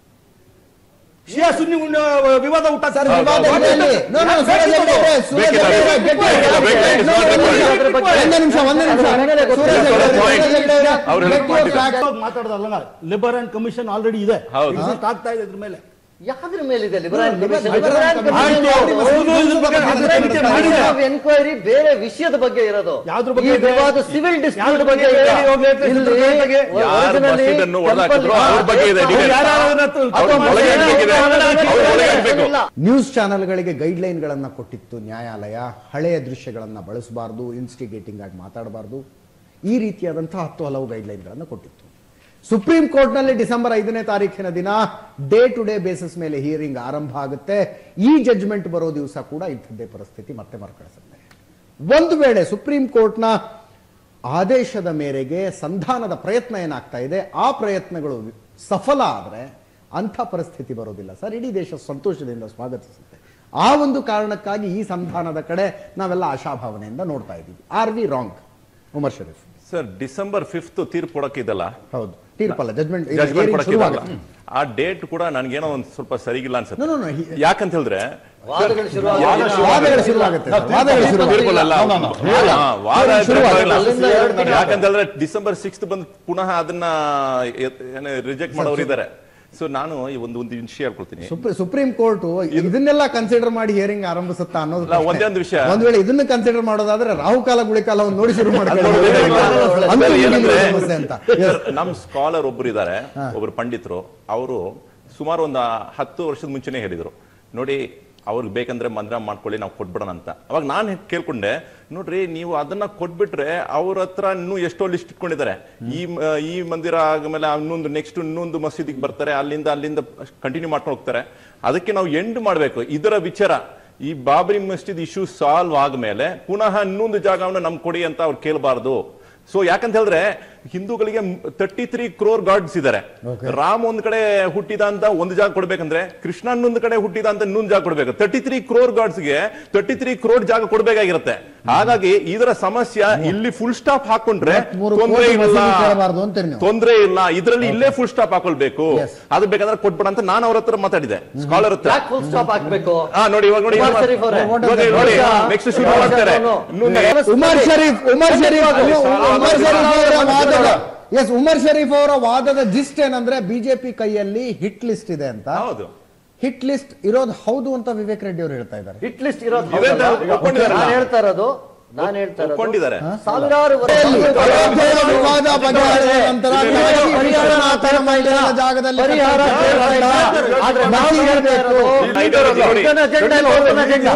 S6: ಶಿಯಾ ಸುನ್ನಿ ಉನ್ನ- ವಿವಾದ
S1: ಸರ್
S6: ಹುಟ್ಟಾಕ್ತಾರೆ
S1: ವಿವಾದ ಇದೆ ಅಲ್ಲಿ. No, no, ಸೂರಜ್ ಹೆಗಡೆ ಅವರೇ, ಸೂರಜ್ ಹೆಗಡೆ ಅವರೇ, get it.
S2: ಬೇಕಿಲ್ಲ,
S1: No,
S2: ಬೇಕಿಲ್ಲ,
S1: ಒಂದೇ ನಿಮಿಷ, ಒಂದೇ ನಿಮಿಷ, ಒಂದೇ ನಿಮಿಷ. ಸೂರಜ್ ಹೆಗಡೆ ಅವರೇ,
S2: Point.
S1: ಸೂರಜ್ ಹೆಗಡೆ ಅವರೇ,
S2: ಅವ್ರು
S1: get
S2: ಹೇಳೋದು
S1: your
S2: point.
S1: facts.
S6: ಮಾತಾಡೋದಲ್ಲ ಲಿಬರ್ ಅಂಡ್ ಕಮಿಷನ್ ಆಲ್ರೆಡಿ ಇದೆ
S2: ಹೌದು.
S6: Exist ಆಗ್ತಾ ಇದೆ ಇದ್ರ ಮೇಲೆ
S4: ಯಾವ್ದ್ರ ಮೇಲಿದೆ ಲಿಬರಲ್
S1: Liberal
S4: ಕಮಿಷನ್
S1: Commission
S6: ಆಯ್ತು. ಹೌದು, ಇದ್ರ ಬಗ್ಗೆ ತನಿಖೆ ಮಾಡಿದೆ.
S4: ಎನ್ಕ್ವೈರಿ ಬೇರೆ ವಿಷಯದ ಬಗ್ಗೆ ಇರೋದು
S6: ಯಾವ್ದ್ರ ಬಗ್ಗೆ
S4: ಈ
S6: ಇದೆ?
S4: ವಿವಾದ ಸಿವಿಲ್ ಡಿಸ್ಪ್ಯೂಟ್
S6: ಯಾವ್ದ್ರ
S4: ಬಗ್ಗೆ
S6: ಬಗ್ಗೆ
S4: ಇಲ್ಲ.
S6: ಇದೆ? ಹೋಗಿ latest
S4: ಇಲ್ಲಿ
S6: ಇದ್ರ ಬಗ್ಗೆ.
S2: ಯಾರು
S4: originally
S2: ಮಸೀದನ್ನು ಹೊಡೆದಾಕಿದ್ರು
S4: temple-
S2: ಅವ್ರ ಬಗ್ಗೆ ಇದೆ
S4: ಅವ್ರು
S2: details.
S4: ಯಾರು
S6: ಅದನ್ನ ತು-
S2: ಅವ್ರ
S4: ಅಥವಾ
S2: ಒಳಗೆ ಇರ್ಬೇಕಿದೆ. ಅವ್ರ ಒಳಗೆ ಇರ್ಬೇಕು.
S4: ಇಲ್ಲ.
S1: ನ್ಯೂಸ್ ಚಾನೆಲ್ಗಳಿಗೆ ಗೈಡ್ ಲೈನ್ಗಳನ್ನು ಕೊಟ್ಟಿತ್ತು ನ್ಯಾಯಾಲಯ ಹಳೆಯ ದೃಶ್ಯಗಳನ್ನು ಬಳಸಬಾರ್ದು ಇನ್ಸ್ಟಿಗೇಟಿಂಗ್ ಆಗಿ ಮಾತಾಡಬಾರ್ದು ಈ ರೀತಿಯಾದಂತಹ ಹತ್ತು ಹಲವು ಗೈಡ್ ಲೈನ್ಗಳನ್ನು ಕೊಟ್ಟಿತ್ತು ಸುಪ್ರೀಂ ಕೋರ್ಟ್ನಲ್ಲಿ ಡಿಸೆಂಬರ್ ಐದನೇ ತಾರೀಕಿನ ದಿನ ಡೇ ಟು ಡೇ ಬೇಸಿಸ್ ಮೇಲೆ ಹಿಯರಿಂಗ್ ಆರಂಭ ಆಗುತ್ತೆ ಈ ಜಡ್ಜ್ಮೆಂಟ್ ಬರೋ ದಿವಸ ಕೂಡ ಇಂಥದ್ದೇ ಪರಿಸ್ಥಿತಿ ಮತ್ತೆ ಮರುಕಳಿಸುತ್ತೆ ಒಂದು ವೇಳೆ ಸುಪ್ರೀಂ ಕೋರ್ಟ್ನ ಆದೇಶದ ಮೇರೆಗೆ ಸಂಧಾನದ ಪ್ರಯತ್ನ ಏನಾಗ್ತಾ ಇದೆ ಆ ಪ್ರಯತ್ನಗಳು ಸಫಲ ಆದರೆ ಅಂಥ ಪರಿಸ್ಥಿತಿ ಬರೋದಿಲ್ಲ ಸರ್ ಇಡೀ ದೇಶ ಸಂತೋಷದಿಂದ ಸ್ವಾಗತಿಸುತ್ತೆ ಆ ಒಂದು ಕಾರಣಕ್ಕಾಗಿ ಈ ಸಂಧಾನದ ಕಡೆ ನಾವೆಲ್ಲ ಆಶಾಭಾವನೆಯಿಂದ ನೋಡ್ತಾ ಇದ್ದೀವಿ are we wrong Umar Sharif
S2: sir December fifth ತೀರ್ಪು ಕೊಡಕ್ಕಿದಲ್ಲ
S1: ಹೌದು ತೀರ್ಪಲ್ಲ ಜಜ್ಮೆಂಟ್
S2: ಜಜ್ಮೆಂಟ್ ಕೊಡಕ್ಕಿದಲ್ಲ ಆ ಡೇಟ್ ಕೂಡ ನನ್ಗೇನೋ ಒಂದ್ ಸ್ವಲ್ಪ ಸರಿಗಿಲ್ಲ ಅನ್ಸುತ್ತೆ
S1: No, no, no, he-
S2: ಯಾಕಂತ ಹೇಳಿದ್ರೆ
S4: ವಾದಗಳು ಶುರು
S1: ವಾದಗಳು ಶುರುವಾಗುತ್ತೆ ಸರ್, ವಾದಗಳು ಶುರುವಾಗುತ್ತೆ.
S2: ತೀರ್ಪಲ್ಲ
S1: No, no, no.
S2: ಹಾ, ವಾದ
S1: ಶುರುವಾಗುತ್ತೆ.
S4: ಅಲ್ಲಿಂದ ಎರಡು ತಿಂಗಳು.
S2: ಯಾಕಂತ ಹೇಳಿದ್ರೆ ಡಿಸೆಂಬರ್ ಸಿಕ್ಸ್ತ್ ಬಂದು ಪುನಃ ಅದನ್ನ ರಿಜೆಕ್ಟ್ ಮಾಡೋರು ಇದ್ದಾರೆ ಸೊ ನಾನು ಈ ಒಂದು ಒಂದು ವಿಷಯ ಹೇಳ್ಕೊಳ್ತೀನಿ
S1: ಸುಪ್ರೀ- ಸುಪ್ರೀಂ ಕೋರ್ಟ್ ಇದನ್ನೆಲ್ಲ ಕನ್ಸಿಡರ್ ಮಾಡಿ ಹಿಯರಿಂಗ್ ಆರಂಭಿಸುತ್ತಾ ಅನ್ನೋದು
S2: ಅಲ್ಲ,
S1: ಪ್ರಶ್ನೆ.
S2: ಒಂದೇ ಒಂದು ವಿಷಯ.
S1: ಒಂದ್ ವೇಳೆ ಇದನ್ನ ಕನ್ಸಿಡರ್ ಮಾಡೋದಾದ್ರೆ ರಾಹುಕಾಲ ಗುಳಿಕಾಲವನ್ನು ನೋಡಿ ಶುರು
S2: ಅದು ಒಳ್ಳೇದೇ ಇಲ್ಲ.
S1: ಮಾಡ್ಕೊಳ್ಳಿ
S2: ಅದ್ರಲ್ಲಿ ಏನಂದ್ರೆ,
S1: ಸಮಸ್ಯೆ ಅಂತ Yes.
S2: ನಮ್ ಸ್ಕಾಲರ್ ಒಬ್ರು ಇದ್ದಾರೆ ಒಬ್ರು ಪಂಡಿತರು ಅವರು ಸುಮಾರು ಒಂದು ಹತ್ತು ವರ್ಷದ ಮುಂಚೆನೆ ಹೇಳಿದ್ರು ನೋಡಿ ಅವ್ರಿಗೆ ಬೇಕಂದ್ರೆ ಮಂದ್ರ ಮಾಡ್ಕೊಳ್ಳಿ ನಾವು ಕೊಟ್ಬಿಡೋಣ ಅಂತ ಅವಾಗ ನಾನು ಕೇಳ್ಕೊಂಡೆ ನೋಡ್ರಿ ನೀವು ಅದನ್ನ ಕೊಟ್ಬಿಟ್ರೆ ಅವ್ರ ಹತ್ರ ಇನ್ನೂ ಎಷ್ಟೋ ಲಿಸ್ಟ್ ಇಟ್ಕೊಂಡಿದ್ದಾರೆ ಈ ಮ- ಈ ಮಂದಿರ ಆದ್ಮೇಲೆ ಇನ್ನೊಂದು ನೆಕ್ಸ್ಟ್ ಇನ್ನೊಂದು ಮಸೀದಿಗೆ ಬರ್ತಾರೆ ಅಲ್ಲಿಂದ ಅಲ್ಲಿಂದ ಕಂಟಿನ್ಯೂ ಮಾಡ್ಕೊಂಡು ಹೋಗ್ತಾರೆ ಅದಕ್ಕೆ ನಾವು ಎಂಡ್ ಮಾಡ್ಬೇಕು ಇದರ ವಿಚಾರ ಈ ಬಾಬರಿ ಮಸ್ಜಿದ್ ಇಶ್ಯೂ ಸಾಲ್ವ್ ಆದ್ಮೇಲೆ ಪುನಃ ಇನ್ನೊಂದು ಜಾಗವನ್ನು ನಮ್ಗೆ ಕೊಡಿ ಅಂತ ಅವ್ರು ಕೇಳಬಾರ್ದು ಸೊ ಯಾಕಂತ ಹೇಳಿದ್ರೆ ಹಿಂದೂಗಳಿಗೆ ತರ್ಟಿ ತ್ರೀ ಕ್ರೋರ್ ಗಾಡ್ಸ್ ಇದ್ದಾರೆ ರಾಮ್ ಒಂದ್ ಕಡೆ ಹುಟ್ಟಿದ ಅಂತ ಒಂದು ಜಾಗ ಕೊಡ್ಬೇಕಂದ್ರೆ ಕೃಷ್ಣ ಇನ್ನೊಂದು ಕಡೆ ಹುಟ್ಟಿದ ಅಂತ ಇನ್ನೊಂದು ಜಾಗ ಕೊಡ್ಬೇಕು ತರ್ಟಿ ತ್ರೀ ಕ್ರೋರ್ ಗಾಡ್ಸ್ ಗೆ ತರ್ಟಿ ತ್ರೀ ಕ್ರೋರ್ ಜಾಗ ಕೊಡ್ಬೇಕಾಗಿರುತ್ತೆ ಹಾಗಾಗಿ ಇದರ ಸಮಸ್ಯೆ ಇಲ್ಲಿ ಫುಲ್ ಸ್ಟಾಪ್ ಹಾಕೊಂಡ್ರೆ
S1: ಮೂವತ್ಮೂರು
S2: ತೊಂದ್ರೆ
S1: ಕೋಟಿ
S2: ಇಲ್ಲ
S1: ಮಸೀದಿ ಕೇಳಬಾರ್ದು ಅಂತೀರಿ ನೀವು.
S2: ತೊಂದ್ರೆ ಇಲ್ಲ ಇದರಲ್ಲಿ ಇಲ್ಲೇ ಫುಲ್ ಸ್ಟಾಪ್ ಹಾಕೊಳ್ಬೇಕು
S1: Yes.
S2: ಅದು ಬೇಕಾದ್ರೆ ಕೊಟ್ಬಿಡ ಅಂತ ನಾನು ಅವ್ರ ಹತ್ರ ಮಾತಾಡಿದೆ ಸ್ಕಾಲರ್ ಹತ್ರ
S4: ಯಾಕೆ ಫುಲ್ ಸ್ಟಾಪ್ ಹಾಕ್ಬೇಕು
S2: ಹಾ ನೋಡಿ ಇವಾಗ ನೋಡಿ
S4: ಉಮರ್ ಶರೀಫ್ ಅವರೇ.
S2: ಇವಾಗ ನೋಡಿ ನೆಕ್ಸ್ಟ್ ಶುರು ಮಾಡ್ತಾರೆ ಇನ್ನೊಂದು
S1: ಉಮರ್ ಶರೀಫ್ ಉಮರ್ ಶರೀಫ್ ಉಮರ್ ಶರೀಫ್ ಅವರ ವಾದದ ಎಸ್ ಉಮರ್ ಶರೀಫ್ ಅವರ ವಾದದ ಜಿಸ್ಟ್ ಏನಂದ್ರೆ ಬಿಜೆಪಿ ಕೈಯಲ್ಲಿ ಹಿಟ್ ಲಿಸ್ಟ್ ಇದೆ ಅಂತ
S2: ಹೌದು
S1: ಹಿಟ್ ಲಿಸ್ಟ್ ಇರೋದು ಹೌದು ಅಂತ ವಿವೇಕ್ ರೆಡ್ಡಿ ಅವರು ಹೇಳ್ತಾ ಇದ್ದಾರೆ
S4: ಹಿಟ್ ಲಿಸ್ಟ್ ಇರೋದು
S2: ಇದೆ ಅಂತ
S4: ಹೌದಲ್ಲ?
S2: ಒಪ್ಕೊಂಡಿದಾರಲ್ಲ?
S4: ನಾನ್ ಹೇಳ್ತಾ ಇರೋದು ನಾನ್ ಹೇಳ್ತಾ ಇರೋದು
S2: ಒಪ್ಕೊಂಡಿದ್ದಾರೆ.
S4: ಸಾವಿರಾರು
S1: ಅಯೋಧ್ಯೆಯ
S4: ವರ್ಷ
S1: ವಿವಾದ ಬಗೆಹರಿದ ನಂತರ ಕಾಶಿ ವಿಶ್ವನಾಥನ ಮಂದಿರದ ಜಾಗದಲ್ಲಿ
S4: ಪರಿಹಾರ ಕೇಳ್ತಾ ಇಲ್ಲ. ಆದ್ರೆ ನಾವು
S1: ಮಸೀದಿ
S4: ಹೇಳ್ತಾ ಇರೋದು
S2: ಐದರಲ್ಲಿ ನೋಡಿ.
S4: ಇದನ್ನ agenda ಇಲ್ಲ, ಇದನ್ನ agenda.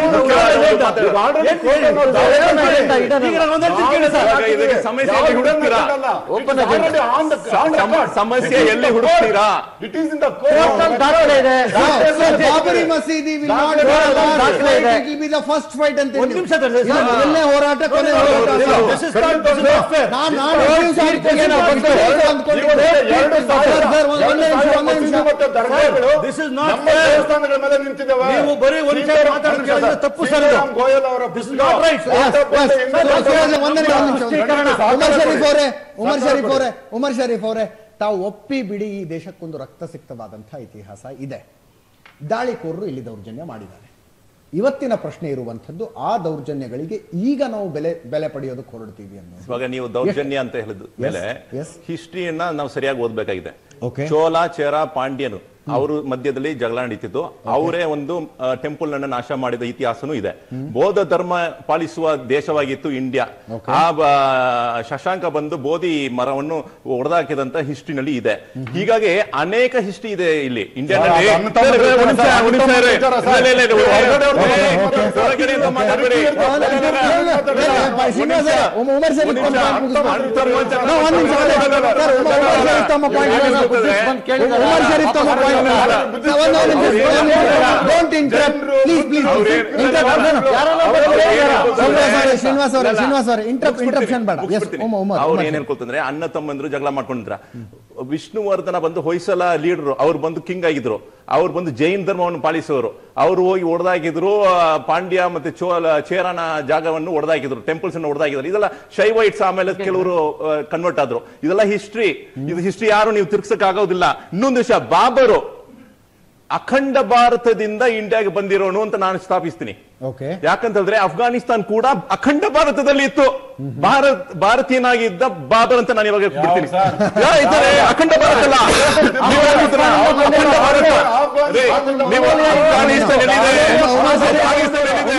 S4: ಇದನ್ನ agenda, ಇದನ್ನ
S6: ಈಗ ನಾನು ಒಂದೇ ರೀತಿ ಕೇಳಿ ಸರ್.
S2: ಇವಾಗ ಇದಕ್ಕೆ ಸಮಸ್ಯೆ ಎಲ್ಲಿ ಹುಡುಕ್ತೀರಾ
S4: Open agenda.
S2: ಸಮ- ಸಮಸ್ಯೆ ಎಲ್ಲಿ ಹುಡುಕ್ತೀರಾ
S4: Total ದಾಖಲೆ ಇದೆ
S1: ಬಾಬರಿ ಮಸೀದಿ will not be
S4: ದಾಖಲೆ
S1: the last
S4: ದಾಖಲೆ
S1: fight,
S4: ಇದೆ.
S1: it will be the first fight ಅಂತ
S6: ಒಂದ್ ನಿಮಿಷ ತಡ್ರಿ.
S1: ಎಲ್ಲೇ ಹೋರಾಟ ಕೊನೆ ಹೋರಾಟ
S6: ಇಲ್ಲ, this is not- this is not fair.
S1: ನಾನ್ ನಾನು accuse ಆಗ್ತೀನಿ, ನಾನು ಬಂದು ಅಂದ್ಕೊಂಡಿದ್ದೆ. ಸರ್, ಸರ್, ಒಂದ್- ಒಂದೇ ನಿಮಿಷ, ಒಂದೇ ನಿಮಿಷ.
S6: This is not fair. ನೀವು ಬರೀ ಒಂದ್ ನಿಮಿಷ ಮಾತಾಡೋದು ಕೇಳಿದ್ರೆ ತಪ್ಪು ಸರ್ ಇದು. This is not right.
S1: Yes, yes. Sir, sir, ಒಂದೇ ನಿಮಿಷ, ಒಂದೇ ನಿಮಿಷ. ಉಮರ್ ಶರೀಫ್ ಅವರೇ ಉಮರ್ ಶರೀಫ್ ಅವರೇ ಉಮರ್ ಶರೀಫ್ ಅವರೇ ತಾವು ಒಪ್ಪಿ ಬಿಡಿ ಈ ದೇಶಕ್ಕೊಂದು ರಕ್ತಸಿಕ್ತವಾದಂತಹ ಇತಿಹಾಸ ಇದೆ ದಾಳಿಕೋರರು ಇಲ್ಲಿ ದೌರ್ಜನ್ಯ ಮಾಡಿದ್ದಾರೆ ಇವತ್ತಿನ ಪ್ರಶ್ನೆ ಇರುವಂಥದ್ದು ಆ ದೌರ್ಜನ್ಯಗಳಿಗೆ ಈಗ ನಾವು ಬೆಲೆ ಬೆಲೆ ಪಡೆಯೋದಕ್ಕೆ ಹೊರಡ್ತೀವಿ ಅನ್ನೋದು
S2: ಇವಾಗ ನೀವು ದೌರ್ಜನ್ಯ ಅಂತ ಹೇಳಿದ ಮೇಲೆ
S1: yes.
S2: ಹಿಸ್ಟ್ರಿಯನ್ನ ನಾವು ಸರಿಯಾಗಿ ಓದ್ಬೇಕಾಗಿದೆ
S1: Okay.
S2: ಚೋಳ ಚೇರ ಪಾಂಡ್ಯನು ಅವರು ಮಧ್ಯದಲ್ಲಿ ಜಗಳ ನಡೀತಿತ್ತು ಅವರೇ ಒಂದು ಟೆಂಪಲ್ ಅನ್ನ ನಾಶ ಮಾಡಿದ ಇತಿಹಾಸನೂ ಇದೆ ಬೌದ್ಧ ಧರ್ಮ ಪಾಲಿಸುವ ದೇಶವಾಗಿತ್ತು ಇಂಡಿಯಾ ಆ ಬ- ಶಶಾಂಕ ಬಂದು ಬೋಧಿ ಮರವನ್ನು ಹೊಡೆದಾಕಿದಂತ ಹಿಸ್ಟ್ರಿನಲ್ಲಿ ಇದೆ ಹೀಗಾಗಿ ಅನೇಕ ಹಿಸ್ಟ್ರಿ ಇದೆ ಇಲ್ಲಿ ಇಂಡಿಯಾದಲ್ಲಿ
S3: ಅದು ಅಣ್ಣ ತಮ್ಮ
S2: ಒಂದ್ ನಿಮಿಷ, ಒಂದ್ ನಿಮಿಷ ಇರಿ.
S3: ವಿಚಾರ ಸರ್.
S2: ಇಲ್ಲ, ಇಲ್ಲ, ಇಲ್ಲ, ಹೊರಗಡೆ ಅವ್ರು- ಹೊರಗಡೆ ಅಂತ ಮಾತಾಡ್ಬೇಡಿ.
S1: ಶ್ರೀನಿವಾಸ ಉಮರ್ ಶರೀಫ್ ತಮ್ಮ point ಮುಗಿಸ್ಬೇಕು.
S2: ಅಂತರ್ಮಂಚ-
S1: ನಾ ಒಂದ್ ನಿಮಿಷ ಒಂದೇ ನಿಮಿಷ. ಸರ್, ಉಮರ್- ಉಮರ್ ಶರೀಫ್ ತಮ್ಮ point ಮುಗಿಸ್ಬೇಕು.
S4: ಬಂದ್ ಕೇಳಿದಾರೆ.
S1: ಉಮರ್ ಶರೀಫ್ ತಮ್ಮ point don't interrupt please please Srinivas ಅವರೇ ಶ್ರೀನಿವಾಸ್ ಅವರೇ ಇಂಟರಪ್ಟ್ ಇಂಟರಪ್ಷನ್ ಬೇಡ ಎಸ್
S2: ಅವ್ರು ಏನ್ ಹೇಳ್ಕೊಳ್ತಂದ್ರೆ ಅಣ್ಣ ತಮ್ಮಂದ್ರು ಜಗಳ ಮಾಡ್ಕೊಂಡಿದ್ರ ವಿಷ್ಣುವರ್ಧನ ಬಂದು ಹೊಯ್ಸಲ ಲೀಡರ್ ಅವ್ರು ಬಂದು ಕಿಂಗ್ ಆಗಿದ್ರು ಅವ್ರು ಬಂದು ಜೈನ್ ಧರ್ಮವನ್ನು ಪಾಲಿಸೋರು ಅವ್ರು ಹೋಗಿ ಹೊಡೆದಾಕಿದ್ರು ಪಾಂಡ್ಯ ಮತ್ತೆ ಚೋಲ ಚೇರನ ಜಾಗವನ್ನು ಹೊಡೆದಾಕಿದ್ರು ಟೆಂಪಲ್ಸ್ ಅನ್ನು ಹೊಡೆದಾಕಿದ್ರು ಇದೆಲ್ಲ ಶೈವೈಟ್ಸ್ ಆಮೇಲೆ ಕೆಲವರು ಕನ್ವರ್ಟ್ ಆದ್ರು ಇದೆಲ್ಲ ಹಿಸ್ಟ್ರಿ ಇದು ಹಿಸ್ಟ್ರಿ ಯಾರು ನೀವು ತಿರ್ಗ್ಸಕ್ ಆಗೋದಿಲ್ಲ ಇನ್ನೊಂದು ವಿಷಯ ಬಾಬರು ಅಖಂಡ ಭಾರತದಿಂದ ಇಂಡಿಯಾಗೆ ಬಂದಿರೋನು ಅಂತ ನಾನು ಸ್ಥಾಪಿಸ್ತೀನಿ
S1: ಓಕೆ
S2: ಯಾಕಂತಂದ್ರೆ ಅಫ್ಘಾನಿಸ್ತಾನ್ ಕೂಡ ಅಖಂಡ ಭಾರತದಲ್ಲಿ ಇತ್ತು ಭಾರತ್ ಭಾರತೀಯನಾಗಿದ್ದ ಬಾಬರ್ ಅಂತ ನಾನು ಇವಾಗ ಬಿಡ್ತೀನಿ
S3: ಸರ್?
S2: ಯಾ, ಇದ್ದಾರೆ, ಅಖಂಡ ಭಾರತ ಅಲ್ಲ ನೀವು ಹೇಳ್ತೀರಾ, ಅಖಂಡ ಭಾರತ ರೇ, ನೀವು ಅಫ್ಘಾನಿಸ್ತಾನ್ ಎಲ್ಲಿದೆ? ಪಾಕಿಸ್ತಾನ ಎಲ್ಲಿದೆ?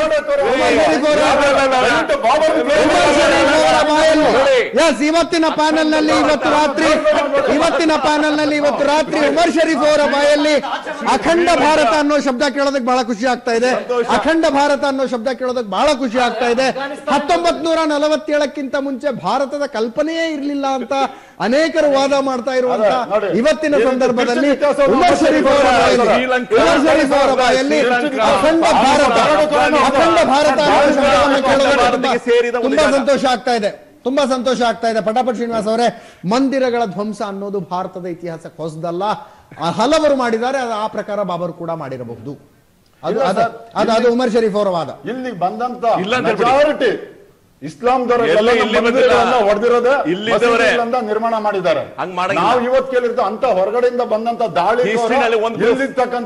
S1: ಎಸ್ ಇವತ್ತಿನ ಪ್ಯಾನೆಲ್ ನಲ್ಲಿ ಇವತ್ತು ರಾತ್ರಿ ಇವತ್ತಿನ ಪ್ಯಾನೆಲ್ ನಲ್ಲಿ ಇವತ್ತು ರಾತ್ರಿ ಉಮರ್ ಶರೀಫ್ ಅವರ ಬಾಯಲ್ಲಿ ಅಖಂಡ ಭಾರತ ಅನ್ನೋ ಶಬ್ದ ಕೇಳೋದಕ್ಕೆ ಬಹಳ ಖುಷಿ ಆಗ್ತಾ ಇದೆ ಅಖಂಡ ಭಾರತ ಅನ್ನೋ ಶಬ್ದ ಕೇಳೋದಕ್ಕೆ ಬಹಳ ಖುಷಿ ಆಗ್ತಾ ಇದೆ ಹತ್ತೊಂಬತ್ ನೂರ ನಲವತ್ತೇಳಕ್ಕಿಂತ ಮುಂಚೆ ಭಾರತದ ಕಲ್ಪನೆಯೇ ಇರಲಿಲ್ಲ ಅಂತ ಅನೇಕರು ವಾದ ಮಾಡ್ತಾ ಇರುವಂತ
S3: ನೋಡಿ.
S1: ಇವತ್ತಿನ
S3: ಈ
S1: ಸಂದರ್ಭದಲ್ಲಿ
S3: ವ್ಯತ್ಯಾಸವನ್ನು
S1: ಉಮರ್ ಶರೀಫ್ ಅವರ ಬಾಯಲ್ಲಿ
S2: ಶ್ರೀಲಂಕಾ,
S1: ಉಮರ್ ಶರೀಫ್ ಅವರ ಬಾಯಲ್ಲಿ
S2: ಶ್ರೀಲಂಕಾ,
S1: ಅಖಂಡ ಭಾರತ ಅಖಂಡ ಭಾರತ ಅನ್ನೋ ಶಬ್ದವನ್ನು ಕೇಳೋದಕ್ಕೆ
S2: ಭಾರತಕ್ಕೆ ಸೇರಿದ ಒಂದು
S1: ತುಂಬಾ
S2: ಜಾಗ.
S1: ಸಂತೋಷ ಆಗ್ತಾ ಇದೆ ತುಂಬಾ ಸಂತೋಷ ಆಗ್ತಾ ಇದೆ ಪಟಾಪಟ್ ಶ್ರೀನಿವಾಸ್ ಅವರೇ ಮಂದಿರಗಳ ಧ್ವಂಸ ಅನ್ನೋದು ಭಾರತದ ಇತಿಹಾಸಕ್ಕೆ ಹೊಸದಲ್ಲ ಆ ಹಲವರು ಮಾಡಿದ್ದಾರೆ ಅದು ಆ ಪ್ರಕಾರ ಬಾಬರ್ ಕೂಡ ಮಾಡಿರಬಹುದು ಅದು
S3: ಇಲ್ಲ
S1: ಅದು
S3: ಸರ್,
S1: ಅದು ಅದು ಉಮರ್ ಶರೀಫ್ ಅವರ ವಾದ
S3: ಇಲ್ಲಿ ಬಂದಂತ
S2: ಇಲ್ಲ ಅಂತ ಹೇಳ್ಬಿಡಿ.
S3: ಮೆಜಾರಿಟಿ ಇಸ್ಲಾಂ
S2: ಎಲ್ಲಿ ಇಲ್ಲಿ ಬಂದಿಲ್ಲ.
S3: ಹೊಡೆದಿರೋದೇ
S2: ಇಲ್ಲಿದ್ದವರೇ.
S3: ನಿರ್ಮಾಣ ಮಾಡಿದ್ದಾರೆ
S2: ಹಂಗ್ ಮಾಡಂಗಿಲ್ಲ.
S3: ನಾವು ಇವತ್ತು ಕೇಳಿರ್ತ ಅಂತ ಹೊರಗಡೆಯಿಂದ ಬಂದಂತ ದಾಳಿ
S2: History ನಲ್ಲಿ ಒಂದು
S3: ಇಲ್ಲಿರ್ತಕ್ಕಂಥ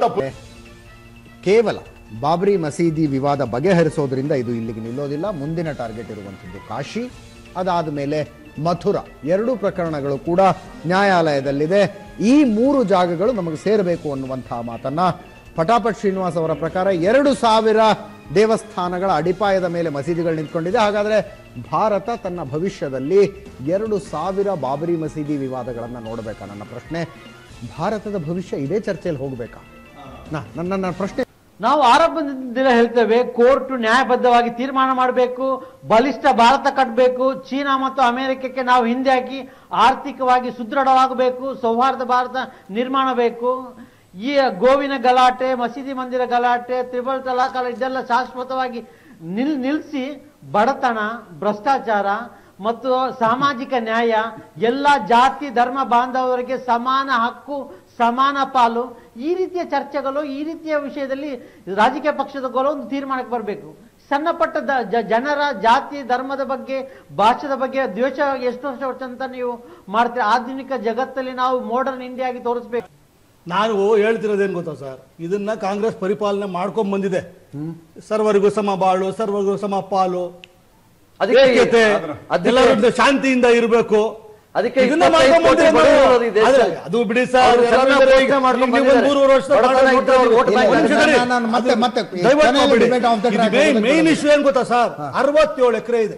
S1: ಕೇವಲ ಬಾಬ್ರಿ ಮಸೀದಿ ವಿವಾದ ಬಗೆಹರಿಸೋದ್ರಿಂದ ಇದು ಇಲ್ಲಿಗೆ ನಿಲ್ಲೋದಿಲ್ಲ ಮುಂದಿನ ಟಾರ್ಗೆಟ್ ಇರುವಂಥದ್ದು ಕಾಶಿ ಅದಾದ ಮೇಲೆ ಮಥುರಾ ಎರಡೂ ಪ್ರಕರಣಗಳು ಕೂಡ ನ್ಯಾಯಾಲಯದಲ್ಲಿದೆ ಈ ಮೂರು ಜಾಗಗಳು ನಮಗೆ ಸೇರಬೇಕು ಅನ್ನುವಂತಹ ಮಾತನ್ನ ಪಟಾಪಟ್ ಶ್ರೀನಿವಾಸ್ ಅವರ ಪ್ರಕಾರ ಎರಡು ಸಾವಿರ ದೇವಸ್ಥಾನಗಳ ಅಡಿಪಾಯದ ಮೇಲೆ ಮಸೀದಿಗಳು ನಿಂತ್ಕೊಂಡಿದೆ ಹಾಗಾದ್ರೆ ಭಾರತ ತನ್ನ ಭವಿಷ್ಯದಲ್ಲಿ ಎರಡು ಸಾವಿರ ಬಾಬರಿ ಮಸೀದಿ ವಿವಾದಗಳನ್ನು ನೋಡಬೇಕಾ ನನ್ನ ಪ್ರಶ್ನೆ ಭಾರತದ ಭವಿಷ್ಯ ಇದೇ ಚರ್ಚೆಯಲ್ಲಿ ಹೋಗಬೇಕಾ ನಾ- ನನ್ನ ನನ್ನ ಪ್ರಶ್ನೆ
S5: ನಾವು ಆರಂಭದಿಂದ ಹೇಳ್ತೇವೆ ಕೋರ್ಟ್ ನ್ಯಾಯಬದ್ಧವಾಗಿ ತೀರ್ಮಾನ ಮಾಡಬೇಕು ಬಲಿಷ್ಠ ಭಾರತ ಕಟ್ಟಬೇಕು ಚೀನಾ ಮತ್ತು ಅಮೆರಿಕಕ್ಕೆ ನಾವು ಹಿಂದೆ ಹಾಕಿ ಆರ್ಥಿಕವಾಗಿ ಸುದೃಢವಾಗಬೇಕು ಸೌಹಾರ್ದ ಭಾರತ ನಿರ್ಮಾಣ ಬೇಕು ಈ ಗೋವಿನ ಗಲಾಟೆ ಮಸೀದಿ ಮಂದಿರ ಗಲಾಟೆ ತ್ರಿಬಲ್ ತಲಾಖ ಇದೆಲ್ಲ ಶಾಶ್ವತವಾಗಿ ನಿಲ್ ನಿಲ್ಲಿಸಿ ಬಡತನ ಭ್ರಷ್ಟಾಚಾರ ಮತ್ತು ಸಾಮಾಜಿಕ ನ್ಯಾಯ ಎಲ್ಲ ಜಾತಿ ಧರ್ಮ ಬಾಂಧವರಿಗೆ ಸಮಾನ ಹಕ್ಕು ಸಮಾನ ಪಾಲು ಈ ರೀತಿಯ ಚರ್ಚೆಗಳು ಈ ರೀತಿಯ ವಿಷಯದಲ್ಲಿ ರಾಜಕೀಯ ಪಕ್ಷದಗಳು ಒಂದು ತೀರ್ಮಾನಕ್ಕೆ ಬರಬೇಕು ಸಣ್ಣ ಪಟ್ಟ ದ- ಜ- ಜನರ ಜಾತಿ ಧರ್ಮದ ಬಗ್ಗೆ ಭಾಷೆದ ಬಗ್ಗೆ ದ್ವೇಷ ಎಷ್ಟು ವರ್ಷ ವರ್ಷ ಅಂತ ನೀವು ಮಾಡ್ತೀರಿ ಆಧುನಿಕ ಜಗತ್ತಲ್ಲಿ ನಾವು ಮಾಡರ್ನ್ ಇಂಡಿಯಾ ಆಗಿ ತೋರಿಸ್ಬೇಕು
S6: ನಾನು ಹೇಳ್ತಿರೋದೇನು ಗೊತ್ತಾ ಸರ್ ಇದನ್ನ ಕಾಂಗ್ರೆಸ್ ಪರಿಪಾಲನೆ ಮಾಡ್ಕೊಂಡ್ ಬಂದಿದೆ ಸರ್ವರಿಗೂ ಸಮ ಬಾಳು ಸರ್ವರಿಗೂ ಸಮ ಪಾಲು
S4: ಅದಕ್ಕೆ
S6: ಏಕತೆ
S4: ಅದಕ್ಕೆ-
S6: ಎಲ್ಲರೂ ಶಾಂತಿಯಿಂದ ಇರಬೇಕು
S4: ಅದಕ್ಕೆ
S6: ಇದನ್ನ
S4: ಇಪ್ಪತ್ತೈದು
S6: ಮಾಡ್ಕೊಂಡ್
S4: ಕೋಟಿ
S6: ಬಂದಿರೋದು
S4: ಬಡವರು ಇರೋದು ಈ ದೇಶದಲ್ಲಿ.
S6: ಆದ್ರೆ ಅದು ಬಿಡಿ ಸರ್
S4: ಅವ್ರು
S6: ಎಲ್ಲ
S4: ಸಂವಿಧಾನ
S6: ಬೇರೆ
S4: ರಚನೆ ಮಾಡ್ಕೊಂಡ್
S6: ಈಗ ನೀವು ಒಂದು
S4: ಬಂದಿದ್ದಾರೆ.
S6: ಮೂರು ವರ್ಷ
S4: ಬಡತನ ಇದ್ದವ್ರು vote
S1: ಇಲ್ಲ,
S4: bank
S1: ಇಲ್ಲ,
S4: ಅಂತ
S1: ನಾನು- ನಾನು ಮತ್ತೆ ಮತ್ತೆ ಕೊನೆಯಲ್ಲಿ debate off the track ಹೋಗೋದಕ್ಕೆ
S6: ಮೇನ್
S1: ಬರೋದು.
S6: ಇಶ್ಯೂ ಏನ್ ಗೊತ್ತಾ ಸರ್ ಅರವತ್ತೇಳು ಎಕರೆ ಇದೆ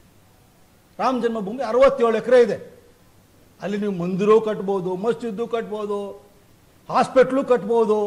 S6: ರಾಮ ಜನ್ಮಭೂಮಿ ಅರವತ್ತೇಳು ಎಕರೆ ಇದೆ ಅಲ್ಲಿ ನೀವು ಮಂದಿರ ಕಟ್ಬೋದು ಮಸ್ಜಿದ್ದು ಕಟ್ಬೋದು ಹಾಸ್ಪಿಟ್ಲು ಕಟ್ಬೋದು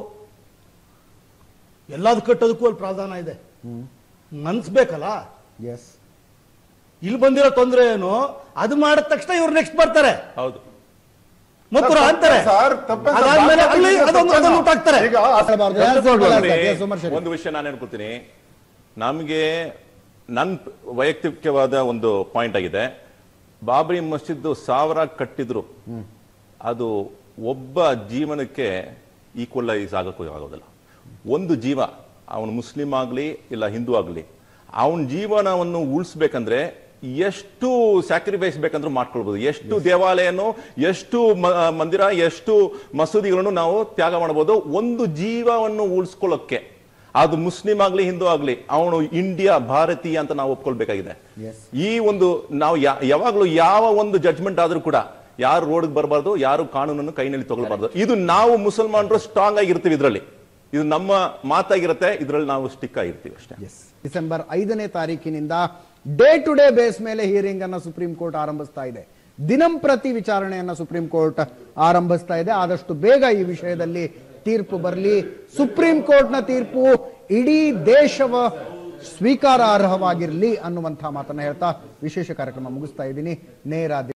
S6: ಎಲ್ಲದು ಕಟ್ಟೋದಕ್ಕೂ ಅಲ್ಲಿ ಪ್ರಾಧಾನ್ಯ ಇದೆ ಮನ್ಸ್ ಬೇಕಲ್ಲ
S1: ಎಸ್
S6: ಇಲ್ಲಿ ಬಂದಿರೋ ತೊಂದರೆ ಏನು ಅದು ಮಾಡಿದ ತಕ್ಷಣ ಇವ್ರು ನೆಕ್ಸ್ಟ್ ಬರ್ತಾರೆ
S2: ಹೌದು
S6: ಮಕ್ಕಳು ಅಂತಾರೆ
S3: ಸರ್ ತಪ್ಪೇ ಸರ್.
S6: ಅದಾದ್ಮೇಲೆ ಅಲ್ಲಿ ಅದೊಂದು ಅದನ್ನು ಊಟಾಕ್ತಾರೆ
S3: ಈಗ
S2: ನೋಡಿ, ಒಂದು ವಿಷಯ ನಾನು ಹೇಳ್ಕೊತೀನಿ ನಮಗೆ ನನ್ ವೈಯಕ್ತಿಕವಾದ ಒಂದು ಪಾಯಿಂಟ್ ಆಗಿದೆ ಬಾಬರಿ ಮಸ್ಜಿದ್ ಸಾವಿರ ಕಟ್ಟಿದ್ರು ಅದು ಒಬ್ಬ ಜೀವನಕ್ಕೆ ಈಕ್ವಲೈಸ್ ಆಗಕ್ಕೂ ಆಗೋದಿಲ್ಲ ಒಂದು ಜೀವ ಅವನು ಮುಸ್ಲಿಂ ಆಗ್ಲಿ ಇಲ್ಲ ಹಿಂದೂ ಆಗ್ಲಿ ಅವನ ಜೀವನವನ್ನು ಉಳಿಸ್ಬೇಕಂದ್ರೆ ಎಷ್ಟು ಸ್ಯಾಕ್ರಿಫೈಸ್ ಬೇಕಂದ್ರೂ ಮಾಡ್ಕೊಳ್ಬಹುದು ಎಷ್ಟು ದೇವಾಲಯನು ಎಷ್ಟು ಮ- ಮಂದಿರ ಎಷ್ಟು ಮಸೂದಿಗಳನ್ನು ನಾವು ತ್ಯಾಗ ಮಾಡಬಹುದು ಒಂದು ಜೀವವನ್ನು ಉಳಿಸ್ಕೊಳ್ಳೋಕ್ಕೆ ಅದು ಮುಸ್ಲಿಂ ಆಗ್ಲಿ ಹಿಂದೂ ಆಗ್ಲಿ ಅವನು ಇಂಡಿಯಾ ಭಾರತೀಯ ಅಂತ ನಾವು ಒಪ್ಕೊಳ್ಬೇಕಾಗಿದೆ ಈ ಒಂದು ನಾವು ಯಾ- ಯಾವಾಗ್ಲೂ ಯಾವ ಒಂದು ಜಡ್ಜ್ಮೆಂಟ್ ಆದ್ರೂ ಕೂಡ ಯಾರು ರೋಡ್ಗೆ ಬರಬಾರ್ದು ಯಾರು ಕಾನೂನನ್ನು ಕೈನಲ್ಲಿ ತಗೊಳ್ಬಾರ್ದು ಇದು ನಾವು ಮುಸಲ್ಮಾನರು ಸ್ಟ್ರಾಂಗ್ ಆಗಿರ್ತೀವಿ ಇದರಲ್ಲಿ ಇದು ನಮ್ಮ ಮಾತಾಗಿರುತ್ತೆ ಇದರಲ್ಲಿ ನಾವು ಸ್ಟಿಕ್ ಆಗಿರ್ತೀವಿ ಅಷ್ಟೇ
S1: ಡಿಸೆಂಬರ್ ಐದನೇ ತಾರೀಕಿನಿಂದ ಡೇ ಟು ಡೇ ಬೇಸ್ ಮೇಲೆ ಹಿಯರಿಂಗ್ ಅನ್ನ ಸುಪ್ರೀಂ ಕೋರ್ಟ್ ಆರಂಭಿಸ್ತಾ ಇದೆ ದಿನಂಪ್ರತಿ ವಿಚಾರಣೆಯನ್ನ ಸುಪ್ರೀಂ ಕೋರ್ಟ್ ಆರಂಭಿಸ್ತಾ ಇದೆ ಆದಷ್ಟು ಬೇಗ ಈ ವಿಷಯದಲ್ಲಿ ತೀರ್ಪು ಬರಲಿ ಸುಪ್ರೀಂ ಕೋರ್ಟ್ನ ತೀರ್ಪು ಇಡೀ ದೇಶವ ಸ್ವೀಕಾರಾರ್ಹವಾಗಿರಲಿ ಅನ್ನುವಂಥ ಮಾತನ್ನ ಹೇಳ್ತಾ ವಿಶೇಷ ಕಾರ್ಯಕ್ರಮ ಮುಗಿಸ್ತಾ ಇದ್ದೀನಿ ನೇರ